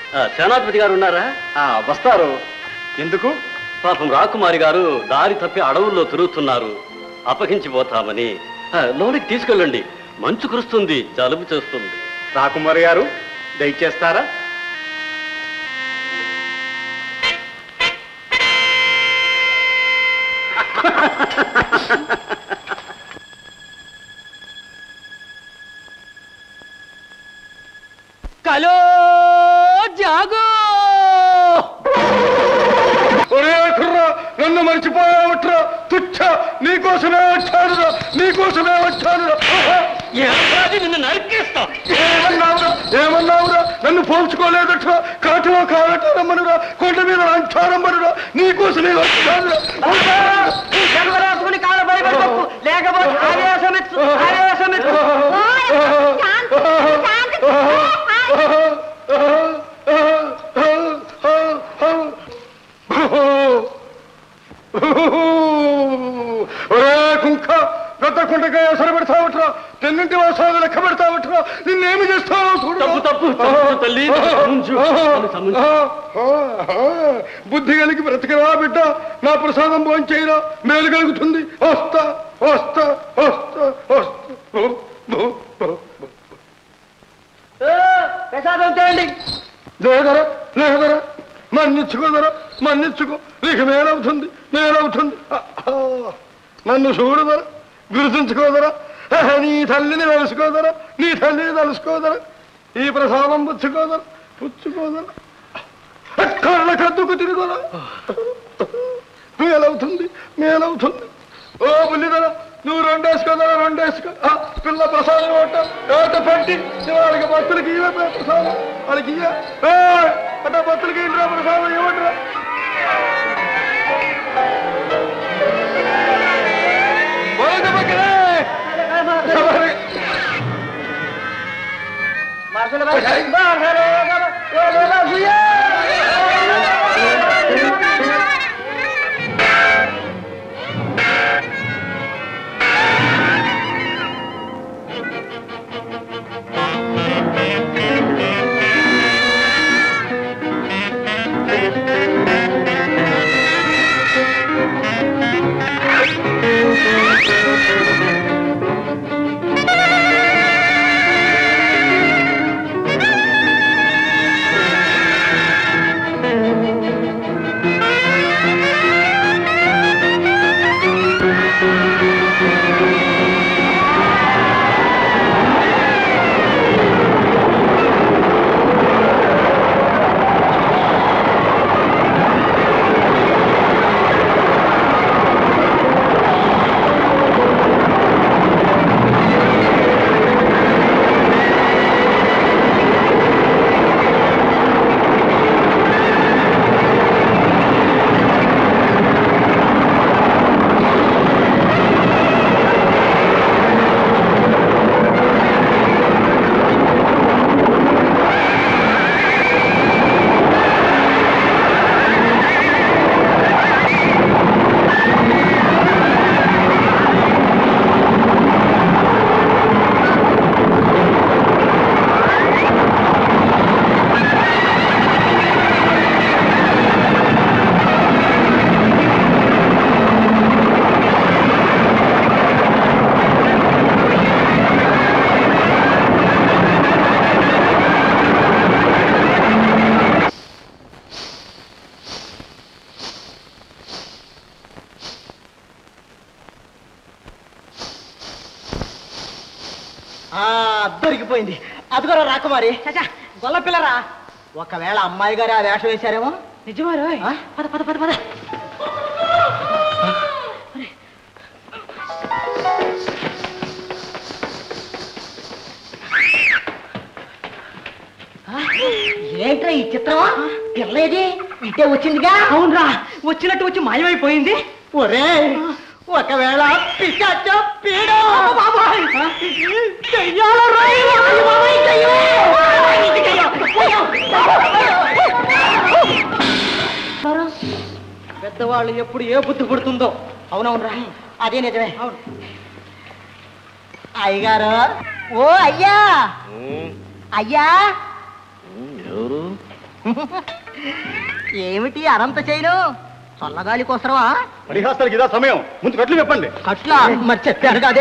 ఆ, సేనాధిపతి గారు ఉన్నారా వస్తారు ఎందుకు పాపం రాకుమారి గారు దారి తప్పి అడవుల్లో తిరుగుతున్నారు అపహించిపోతామని ఆ, లోనికి తీసుకెళ్ళండి మంచు కురుస్తుంది జలుబు చేస్తుంది రాకుమారి గారు దయచేస్తారా కలో జాగో ఒరే కుర్రా నన్ను మర్చిపోయావట్రా తుచ్చ నీకోసమే వచ్చానురా నీకోసమే వచ్చానురా నిన్ను నరికేస్తా ఏమన్నావురా ఏమన్నావురా నన్ను పోల్చుకోలేదట్రా కాటులో కావటారమ్మనురా కొండ మీద అంచారమ్మనురా నీకోసమే వచ్చానురా జన్మరాసుకుని కాళ్ళ భయపడి తప్పు లేకపోతే ఆవేశమెత్తు ఆవేశమెత్తు ఒరే కుంక పెద్ద కుండకాయ ఎసరు పెడతావట్రా తెన్నింటి వాసాలు లెక్క పెడతావట్రా నిన్నేమి చేస్తావో చూడు తప్పు తప్పు తప్పు తల్లి సముంచు. సముంచు. బుద్ధి కలిగి బ్రతికిరా బిడ్డ నా ప్రసాదం భోంచేయరా మేలు కలుగుతుంది వస్తా వస్తా వస్తా వస్తా ఓ, ఓ, ఓ, ఓ. ప్రసాదం తేండి లేదరా లేదరా మన్నించుకోదరా మన్నించుకో నీకు మేలవుతుంది మేలవుతుంది ఆ, నన్ను చూడదరా గుర్తుంచుకోదరా ఆహా, నీ తల్లిని తెలుసుకోదరా నీ తల్లిని తెలుసుకోదరా ఈ ప్రసాదం పుచ్చుకోదరా పుచ్చుకోదరా కళ్ళ కద్దుకు తిరుగుదరా మేలవుతుంది మేలవుతుంది ఓ బుల్లిదరా నువ్వు రెండేసుకోదరా రెండేసుకో ఆ, పిల్ల ప్రసాదం ఓట ఓట పట్టి వాళ్ళకి భక్తులకి ఇవ్వ ప్రసాదం వాళ్ళకి ఇయ్య ఏయ్, అట్ట భక్తులకి ఇంట్రా ప్రసాదం ఇవ్వట్రా వాళ్ళకి పక్కనే. ఎవరి- మనుషులు బయట ఆ దొరికిపోయింది అదిగోరా రాకుమారి గొల్ల పిల్లరా ఒకవేళ అమ్మాయి గారు ఆ వేషం వేశారేమో నిజమారు పద పద పద పద ఏంట్రా ఈ చిత్రమా పిల్లేది ఇటే వచ్చిందిగా అవునరా వచ్చినట్టు వచ్చి మాయమైపోయింది ఒరే ఒకవేళ పిశాచో పీడో బాబాయ్ చెయ్యాలో రోయ్ బాబాయ్ చెయ్యో పెద్దవాళ్ళు ఎప్పుడు ఏ బుద్ధి పుడుతుందో అవునవునరా అదే నిజమే అవును అయ్యగారు ఓ అయ్యా అయ్యా ఎవరు ఏమిటి అనంత చేయను చల్లగాలి కోసరవా పరిహాసాలకు ఇదా సమయం ముందు కట్లు చెప్పండి అట్లా మరి చెప్పాను కదే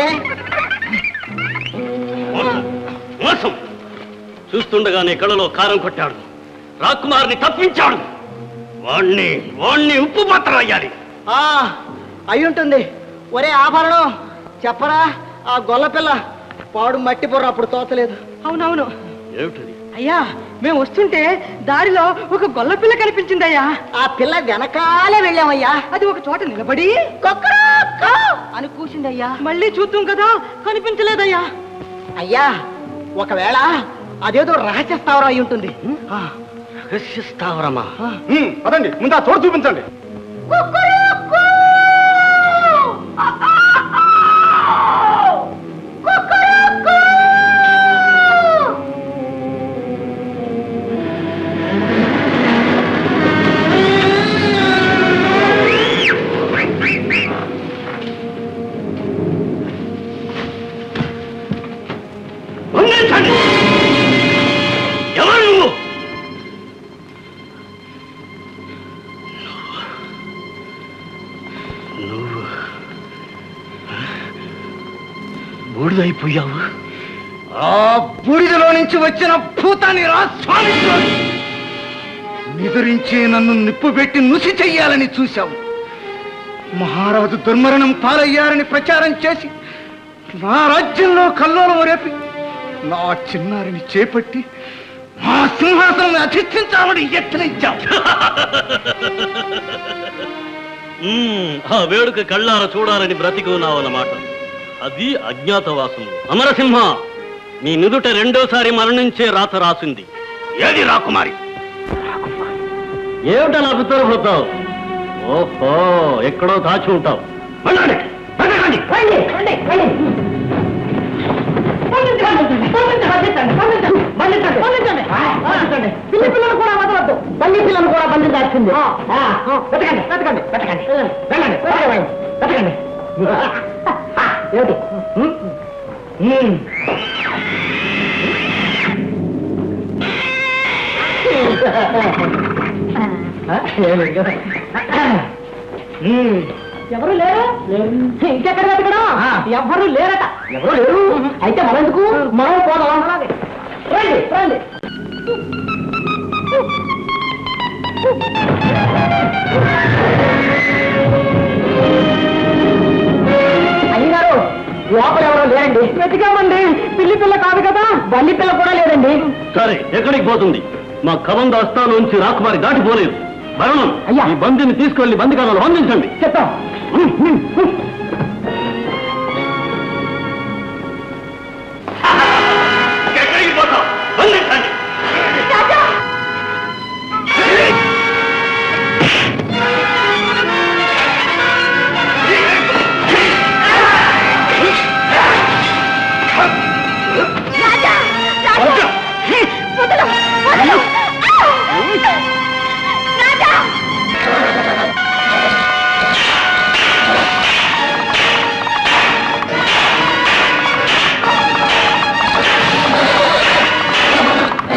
మోసం చూస్తుండగానే కళ్ళలో కారం కొట్టాడు రాకుమారిని తప్పించాడు వాణ్ణి వాణ్ణి ఉప్పు మాత్రం అయ్యాలి ఆ అయి ఉంటుంది ఒరే ఆభరణం చెప్పరా ఆ గొల్ల పిల్ల పాడు మట్టి బుర్ర అప్పుడు తోచలేదు అవునవును ఏమిటది అయ్యా మేము వస్తుంటే దారిలో ఒక గొల్ల పిల్ల కనిపించిందయ్యా ఆ పిల్ల వెనకాలే వెళ్ళామయ్యా అది ఒక చోట నిలబడి కొక్కరొక్కో అని కూసిందయ్యా మళ్ళీ చూద్దాం కదా కనిపించలేదయ్యా అయ్యా ఒకవేళ అదేదో రహస్య స్థావరం అయి ఉంటుంది ఆ, రహస్య స్థావరమా ఉమ్, పదండి ముందు ఆ తోడు చూపించండి బంధించండి ఎవరు నువ్వు నువ్వు బూడిదైపోయావు ఆ బూడిదలో నుంచి వచ్చిన భూతాన్ని రా స్వామి నిదురించి నన్ను నిప్పు పెట్టి నుసి చెయ్యాలని చూశావు మహారాజు దుర్మరణం పాలయ్యారని ప్రచారం చేసి నా రాజ్యంలో కల్లోలం రేపి నా చిన్నారిని చేపట్టి మా సింహాసనం అధిష్ఠించాలని యత్నించావు మ్మ్, ఆ వేడుక కళ్ళార చూడాలని బ్రతికి ఉన్నావన్నమాట అది అజ్ఞాతవాసము అమరసింహ నీ నుదుట రెండోసారి మరణించే రాత రాసింది ఏది రాకుమారి ఏమిటలా బిత్తరపోతావు ఓహో ఎక్కడో దాచి ఉంటావు వెళ్ళండి, వెళ్ళండి. పిల్లి పిల్లలు కూడా వదలద్దు బండి పిల్లలు కూడా బంధించాల్సింది వెతకండి వెతకండి వెతకండి వెళ్ళండి వెతకండి వెతకండి ఏమిటి ఉమ్. ఉమ్. ఉమ్. ఎవరు లేరు ఇంకెక్కడ వెతకడం ఎవరు లేరట ఎవరు లేరు అయితే మనం ఎందుకు మనం పోదాం రండి రండి అయ్యగారు లోపల ఎవరో లేరండి వెతికామండి పిల్లి పిల్ల కాదు కదా బల్లి పిల్ల కూడా లేదండి సరే ఎక్కడికి పోతుంది మా కబంద హస్తాలోంచి రాకుమారి దాటిపోలేదు భరణం అయ్యా. ఈ బందిని తీసుకెళ్లి బందికాలలో బంధించండి చెప్తాం ఎక్కడికి పోతావు బంధించండి రాజా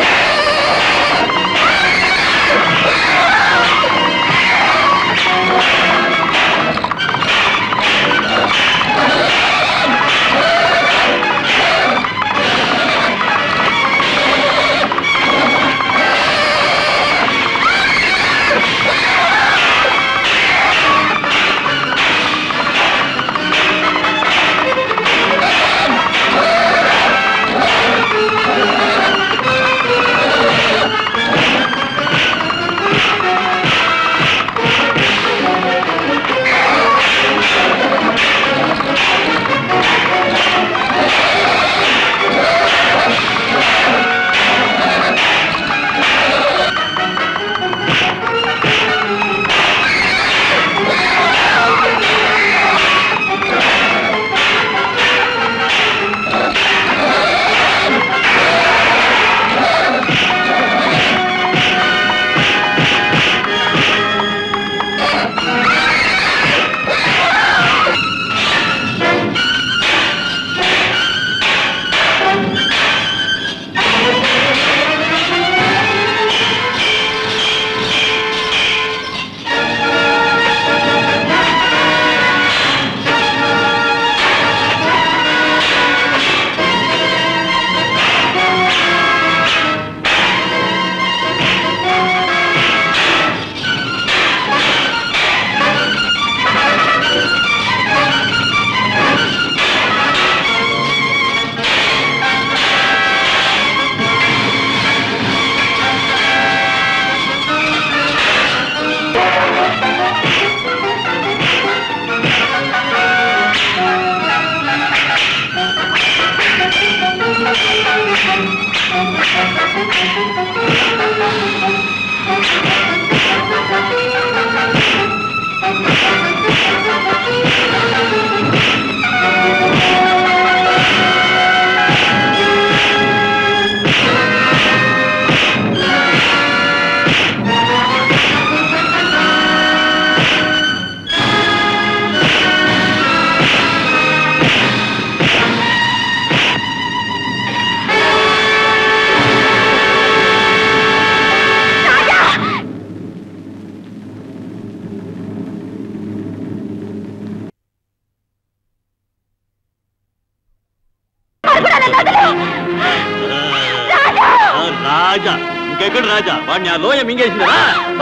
రాజా ఇంకెక్కడ రాజా వాడిని ఆ లోయ మింగేసిందా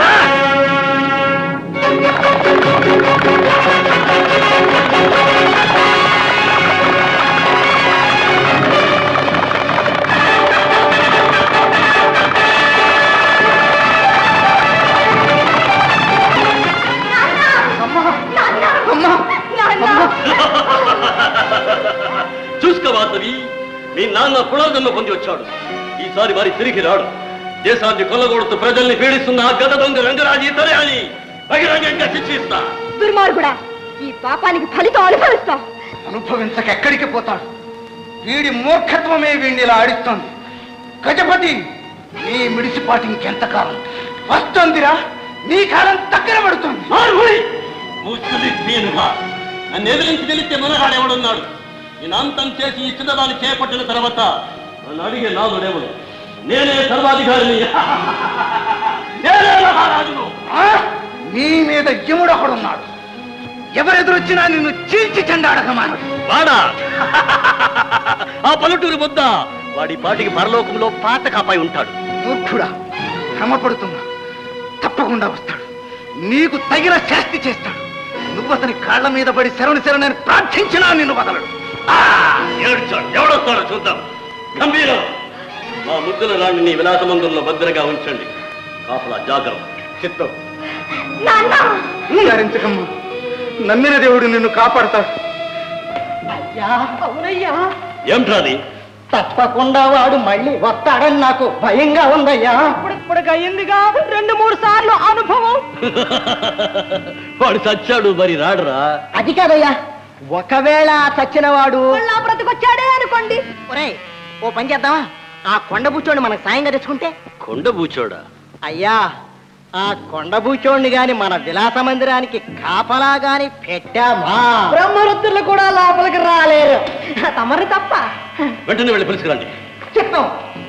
చూసుకో వాసవి మీ నాన్న పునర్జన్మ పొంది వచ్చాడు ఈసారి మరి తిరిగి రాడు దేశాన్ని కొల్లగొడుతూ ప్రజల్ని పీడిస్తున్న ఆ గద దొంగ రంగరాజు ఇతరే అని బహిరంగంగా శిక్షిస్తా దుర్మార్గుడా ఈ పాపానికి ఫలితం అనుభవిస్తాం అనుభవించక ఎక్కడికి పోతాడు వీడి మూర్ఖత్వమే వీడిని ఇలా ఆడిస్తోంది గజపతి నీ మిడిసిపాటి ఇంకెంతకాలం వస్తోందిరా నీ కాలం దగ్గర పడుతుంది ముసలి దీనుగా నన్ను ఎదిరించి తెలిస్తే మనగాడెవడున్నాడు నేను అంతం చేసి ఈ చిన్నదాన్ని చేపట్టిన తర్వాత నన్ను అడిగే నాదుడెవడు నేనే సర్వాధికారిని నేనే మహారాజును ఆ? నీ మీద యముడు ఒకడున్నాడు ఎవరెదురొచ్చినా నిన్ను చీల్చి చెండాడకమాను వాడా ఆ పల్లెటూరి ముద్ద వాడి పాటికి పరలోకంలో పాత కాపై ఉంటాడు మూర్ఖుడా భ్రమపడుతున్నా తప్పకుండా వస్తాడు నీకు తగిన శాస్తి చేస్తాడు నువ్వు అతని కాళ్ళ మీద పడి శరణు శరణని ప్రార్థించినా నిన్ను వదలడు ఏడ్చాడు ఎవడొస్తాడో చూద్దాం గంభీరం మా ముద్దుల రాణి నీ విలాసమందుల్లో భద్రంగా ఉంచండి కాపలా జాగ్రత్త చిత్తం విచారించకమ్మా నమ్మిన దేవుడు నిన్ను కాపాడతాడు అయ్యా అవునయ్యా ఏమిట్రాది తప్పకుండా వాడు మళ్ళీ వస్తాడని నాకు భయంగా ఉందయ్యా ఇప్పుడు అయ్యిందిగా రెండు మూడు సార్లు అనుభవం వాడు చచ్చాడు మరి రాడురా అది కాదయ్యా ఒకవేళ చచ్చిన వాడు బ్రతికొచ్చాడే అనుకోండి ఒరేయ్ ఓ పని చేద్దామా ఆ కొండ బుచ్చోడిని మనకు సాయంగా తెచ్చుకుంటే కొండ బూచోడా అయ్యా ఆ కొండ బూచోడిని గాని మన విలాస మందిరానికి కాపలా గాని పెట్టామా బ్రహ్మరుద్రులు కూడా లోపలికి రాలేరు తమరు తప్ప వెంటనే వెళ్ళి పిలుచుకురండి చెప్తాం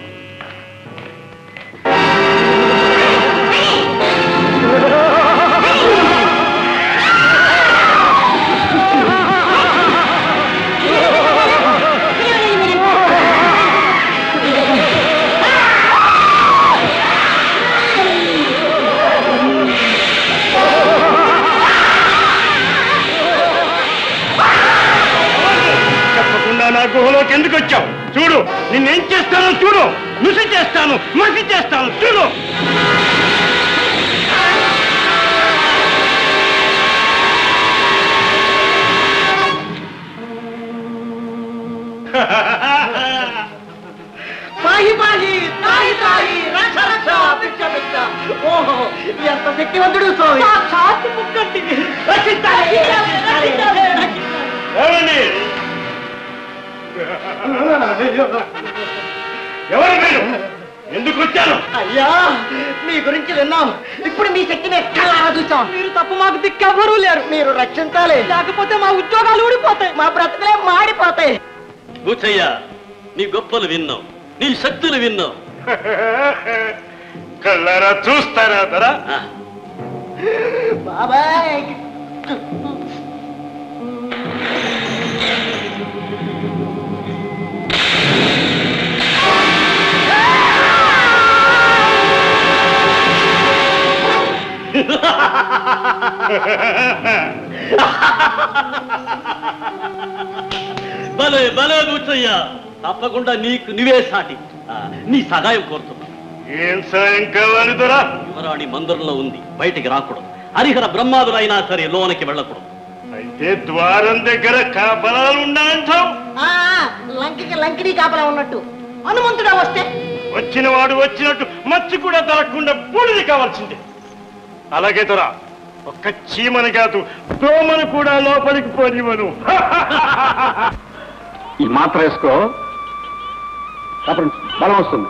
చెప్పకుండా నా గుహలోకి ఎందుకు వచ్చావు చూడు నిన్నేం చేస్తానో చూడు ముసి చేస్తాను మసి చేస్తాను చూడు పాహి పాహి తాయి తాయి రక్ష రక్ష భిక్ష భిక్ష ఓహో ఎంత శక్తివంతుడు స్వామి సాక్షాత్ ముక్కంటి రక్షించాలి రక్షించాలి ఎవరండి ఎవరు మీరు ఎందుకు వచ్చాను అయ్యా మీ గురించి విన్నాం ఇప్పుడు మీ శక్తిని ఎక్కడా చూసాం మీరు తప్ప మాకు దిక్కెవ్వరూ లేరు మీరు రక్షించాలి లేకపోతే మా ఉద్యోగాలు ఊడిపోతాయి మా బ్రతుకులే మాడిపోతాయి బూచయ్య నీ గొప్పలు విన్నాం నీ శక్తులు విన్నాం కళ్ళారా చూస్తారా దరా ఆ, బాబాయ్ భలే భలే బూచయ్య తప్పకుండా నీకు నువ్వే సాటి ఆ, నీ సహాయం కోరుతున్నా ఏం సాయం కావాలి దొరా యువరాణి మందిరంలో ఉంది బయటికి రాకూడదు హరిహర బ్రహ్మాదులైనా సరే లోనికి వెళ్ళకూడదు అయితే ద్వారం దగ్గర కాపలాలు ఉన్నాయంటావు ఆ, లంకికి లంకిని కాపలా ఉన్నట్టు హనుమంతుడా వస్తే వచ్చిన వాడు వచ్చినట్టు మచ్చి కూడా తరగకుండా బూడిది కావాల్సిందే అలాగే దొరా ఒక్క చీమని కాదు దోమను కూడా లోపలికి పోనివ్వను ఈ మాత్ర వేసుకో అప్పుడు బలం వస్తుంది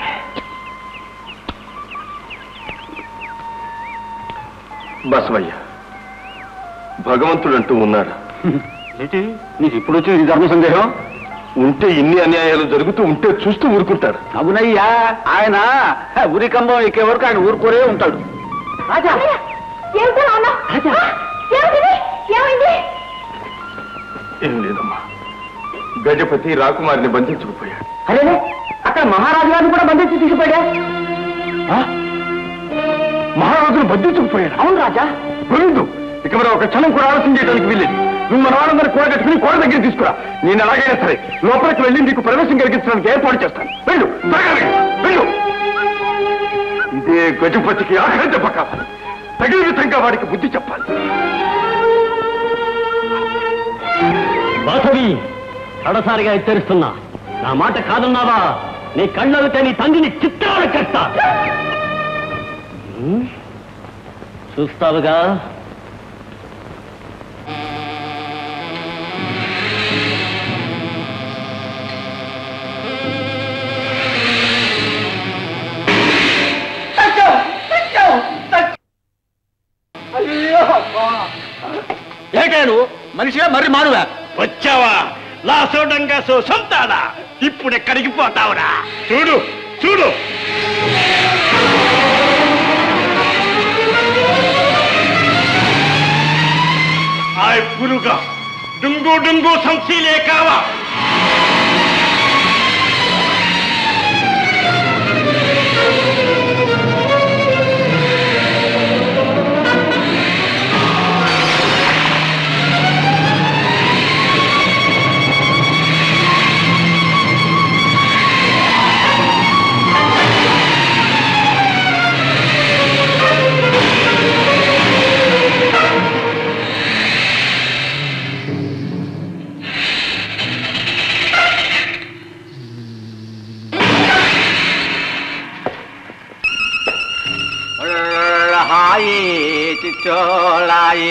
బసవయ్య భగవంతుడు అంటూ ఉన్నాడు ఏంటి నీకు ఇప్పుడు వచ్చింది ఈ ధర్మ సందేహం ఉంటే ఇన్ని అన్యాయాలు జరుగుతూ ఉంటే చూస్తూ ఊరుకుంటాడు అవునయ్యా ఆయన ఉరికంబం ఎక్కే వరకు ఆయన ఊరుకోరే ఉంటాడు రాజా ఏమిటో నాన్న ఏమిటిది ఏమైంది ఏం లేదమ్మా గజపతి రాకుమారిని బంధించుకుపోయాడు అరే అక్కడ అక్కడ మహారాజు గారిని కూడా బంధించి తీసుకుపోయా మహారాజును బంధించుకుపోయాడు అవును రాజా గోవిందు ఇక మరి ఒక క్షణం కూడా ఆలోచన చేయడానికి వీల్లేదు నువ్వు మన వాళ్ళందరూ కూడ కట్టుకుని కోడ దగ్గర తీసుకురా నేను ఎలాగైనా సరే లోపలికి వెళ్ళి నీకు ప్రవేశం కలిగించడానికి ఏర్పాటు చేస్తాను వెళ్ళు త్వరగా వెళ్ళు. వెళ్ళు ఇదే గజపతికి ఆఖరి దెబ్బ కావాలి తగిన విధంగా వాడికి బుద్ధి చెప్పాలి వాసవి కడసారిగా హెచ్చరిస్తున్నా నా మాట కాదన్నావా నీ కళ్ళవితే నీ తండ్రిని చిత్రాలు కట్టా ఉమ్, చూస్తావుగా ఏటాను మనిషిగా మరి మానువా వచ్చావా లాసోడంగా సో సొంతాడా ఇప్పుడు ఎక్కడికి పోతావురా చూడు చూడు ఆయ్ పురుగా డుంగు డుంగు సంశీలే కావా హాయి చిచ్చోళాయి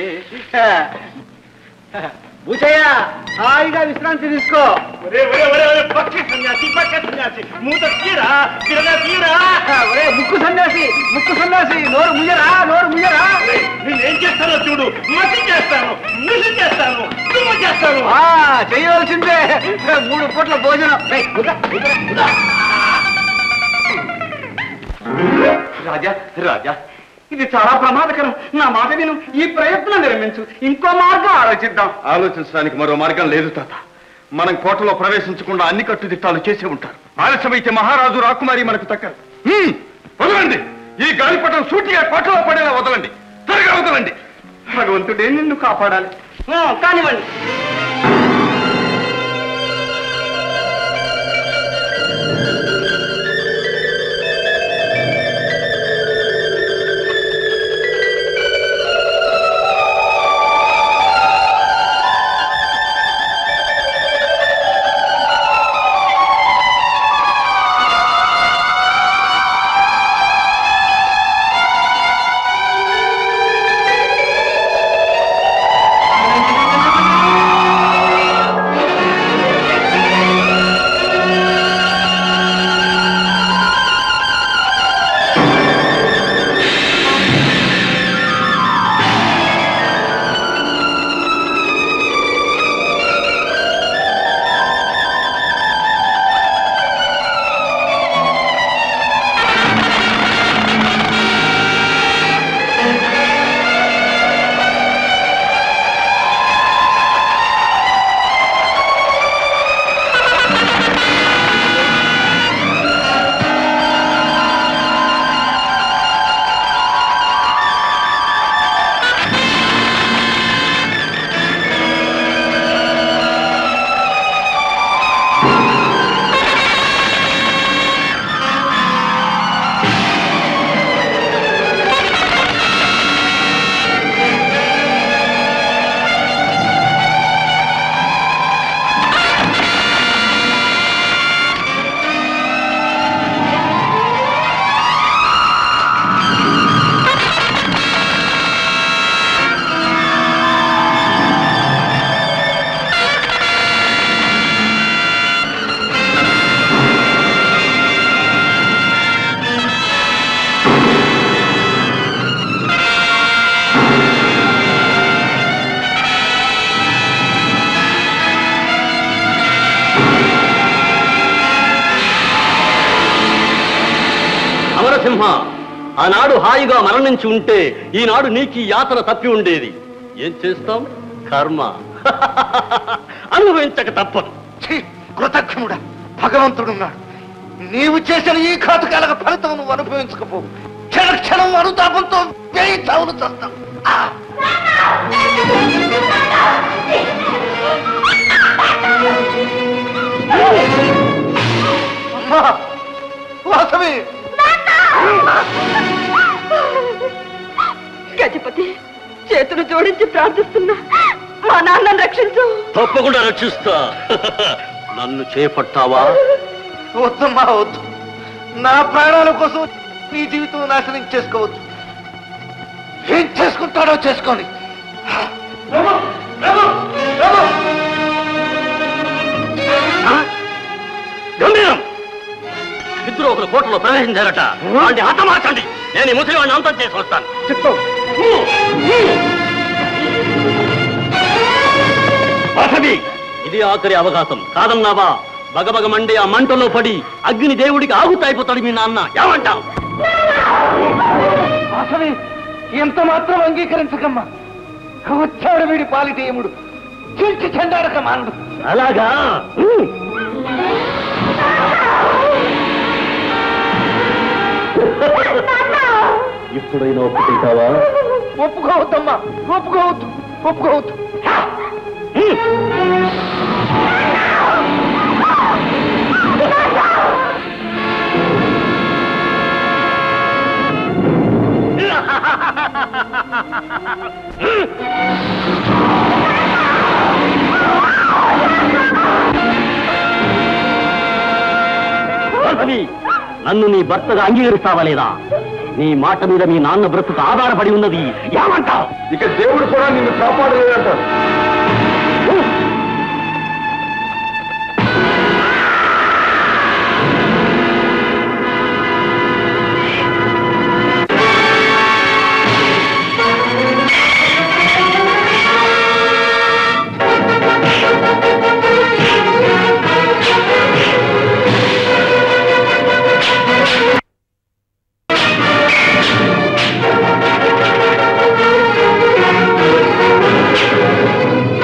భూచయ్య హాయిగా విశ్రాంతి తీసుకో ఒరే ఒరే ఒరే ఒరే పక్క సన్యాసి పక్క సన్యాసి మూత తీరా తిరగా తీరా ఒరే ముక్కు సన్యాసి ముక్కు సన్యాసి నోరు ముయ్యరా నోరు ముయ్యరా నేనేం చేస్తానో చూడు మసి చేస్తాను ముసి చేస్తాను దుమ్ము చేస్తాను ఆ, చేయవలసిందే మూడు పూట్ల భోజనం రేయ్, కుదరా, కుదరా, కుదరా. రాజా రాజా ఇది చాలా ప్రమాదకరం నా మాట విను ఈ ప్రయత్నం విరమించు ఇంకో మార్గం ఆలోచిద్దాం ఆలోచించడానికి మరో మార్గం లేదు తాత మనం కోటలో ప్రవేశించకుండా అన్ని కట్టుదిట్టాలు చేసే ఉంటారు ఆలస్యమైతే మహారాజు రాకుమారి మనకు దక్కరు హ్మ్, వదలండి ఈ గాలిపటం సూటిగా కోటలో పడేలా వదలండి త్వరగా వదలండి భగవంతుడే నిన్ను కాపాడాలి ఆ, కానివ్వండి అమరసింహ ఆనాడు హాయిగా మరణించి ఉంటే ఈనాడు నీకు ఈ యాతన తప్పి ఉండేది ఏం చేస్తాం కర్మ అనుభవించక తప్పదు ఛీ, కృతజ్ఞుడా భగవంతుడున్నాడు నీవు చేసిన ఈ ఘాతుకాలకు ఫలితం నువ్వు అనుభవించకపోవు క్షణ క్షణం అనుతాపంతో వేయి చావులు చస్తావు ఆ! అమ్మా! వాసవి గజపతి చేతులు జోడించి ప్రార్థిస్తున్నా మా నాన్నను రక్షించు తప్పకుండా రక్షిస్తా నన్ను చేపట్టావా వద్దమ్మా వద్దు నా ప్రాణాల కోసం నీ జీవితం నాశనం చేసుకోవద్దు ఏం చేసుకుంటాడో చేసుకోని గంభీరం ఇద్దరు ఒకరు కోటలో ప్రవేశించారట వాడిని హతమార్చండి నేను ఈ ముసలి వాడిని అంతం చేసి వస్తాను వాసవి ఇది ఆఖరి అవకాశం కాదన్నావా బగబగ మండే ఆ మంటలో పడి అగ్ని దేవుడికి ఆగుతాయిపోతాడు మీ నాన్న ఏమంటావు వాసవి ఎంత మాత్రం అంగీకరించకమ్మా వచ్చాడు వీడి పాలిటేయముడు చీల్చి చెండాడక మానడు అలాగా ఇప్పుడైనా ఒప్పుకుంటావా ఒప్పుకోవద్దమ్మా ఒప్పుకోవద్దు ఒప్పుకోవద్దు వాసవి, నన్ను నీ భర్తగా అంగీకరిస్తావా లేదా నీ మాట మీద మీ నాన్న బ్రతుకు ఆధారపడి ఉన్నది ఏమంటావు ఇక దేవుడు కూడా నిన్ను కాపాడలేదంటారు ఆ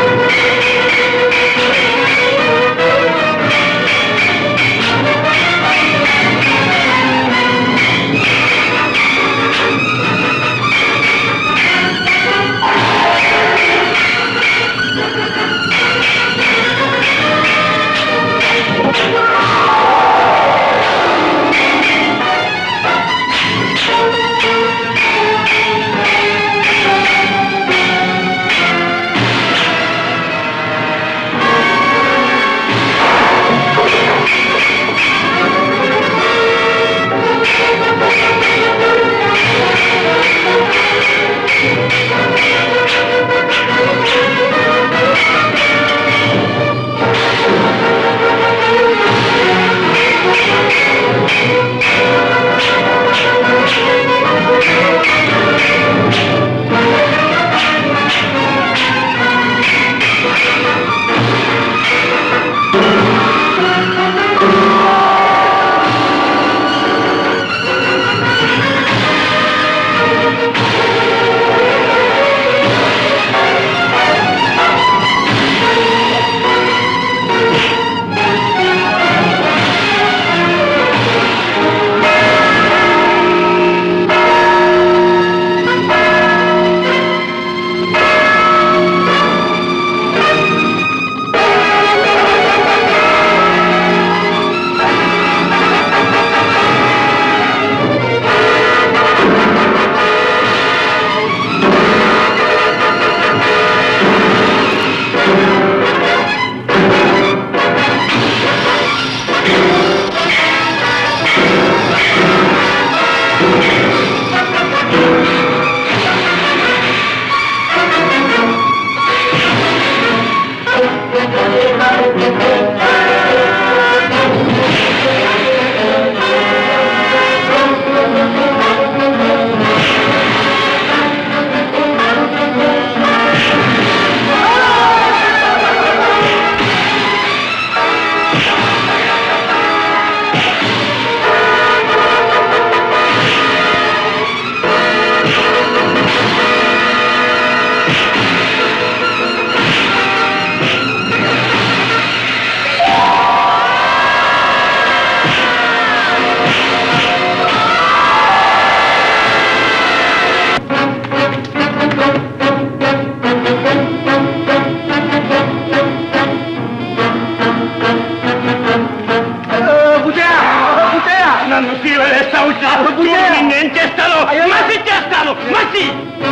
శాంతి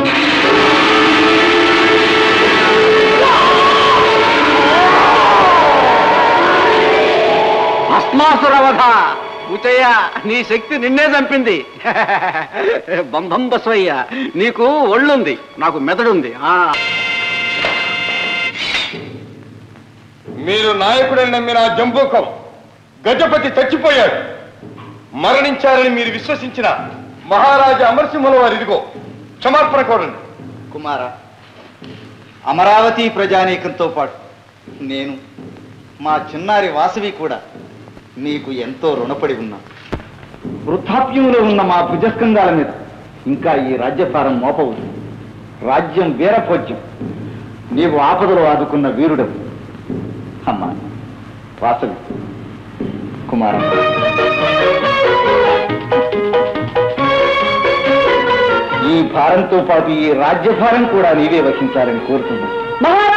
భస్మాసురవధ ఉచయ్య నీ శక్తి నిన్నే చంపింది బంధం బసవయ్య నీకు ఒళ్ళుంది నాకు మెదడుంది ఆ మీరు నాయకుడని నమ్మిన ఆ జంబూకం గజపతి చచ్చిపోయాడు మరణించారని మీరు విశ్వసించిన మహారాజా అమరసింహుల వారు ఇదిగో క్షమాపణ కోరండి కుమార అమరావతి ప్రజానీకంతో పాటు నేను మా చిన్నారి వాసవి కూడా నీకు ఎంతో రుణపడి ఉన్నా వృద్ధాప్యంలో ఉన్న మా భుజస్కంధాల మీద ఇంకా ఈ రాజ్యభారం మోపవద్దు రాజ్యం వీరభోజ్యం నీవు ఆపదలో ఆదుకున్న వీరుడు అమ్మా వాసవి కుమారం ఈ భారంతో పాటు ఈ రాజ్యభారం కూడా నీవే వహించాలని కోరుతున్నాను మహారాజా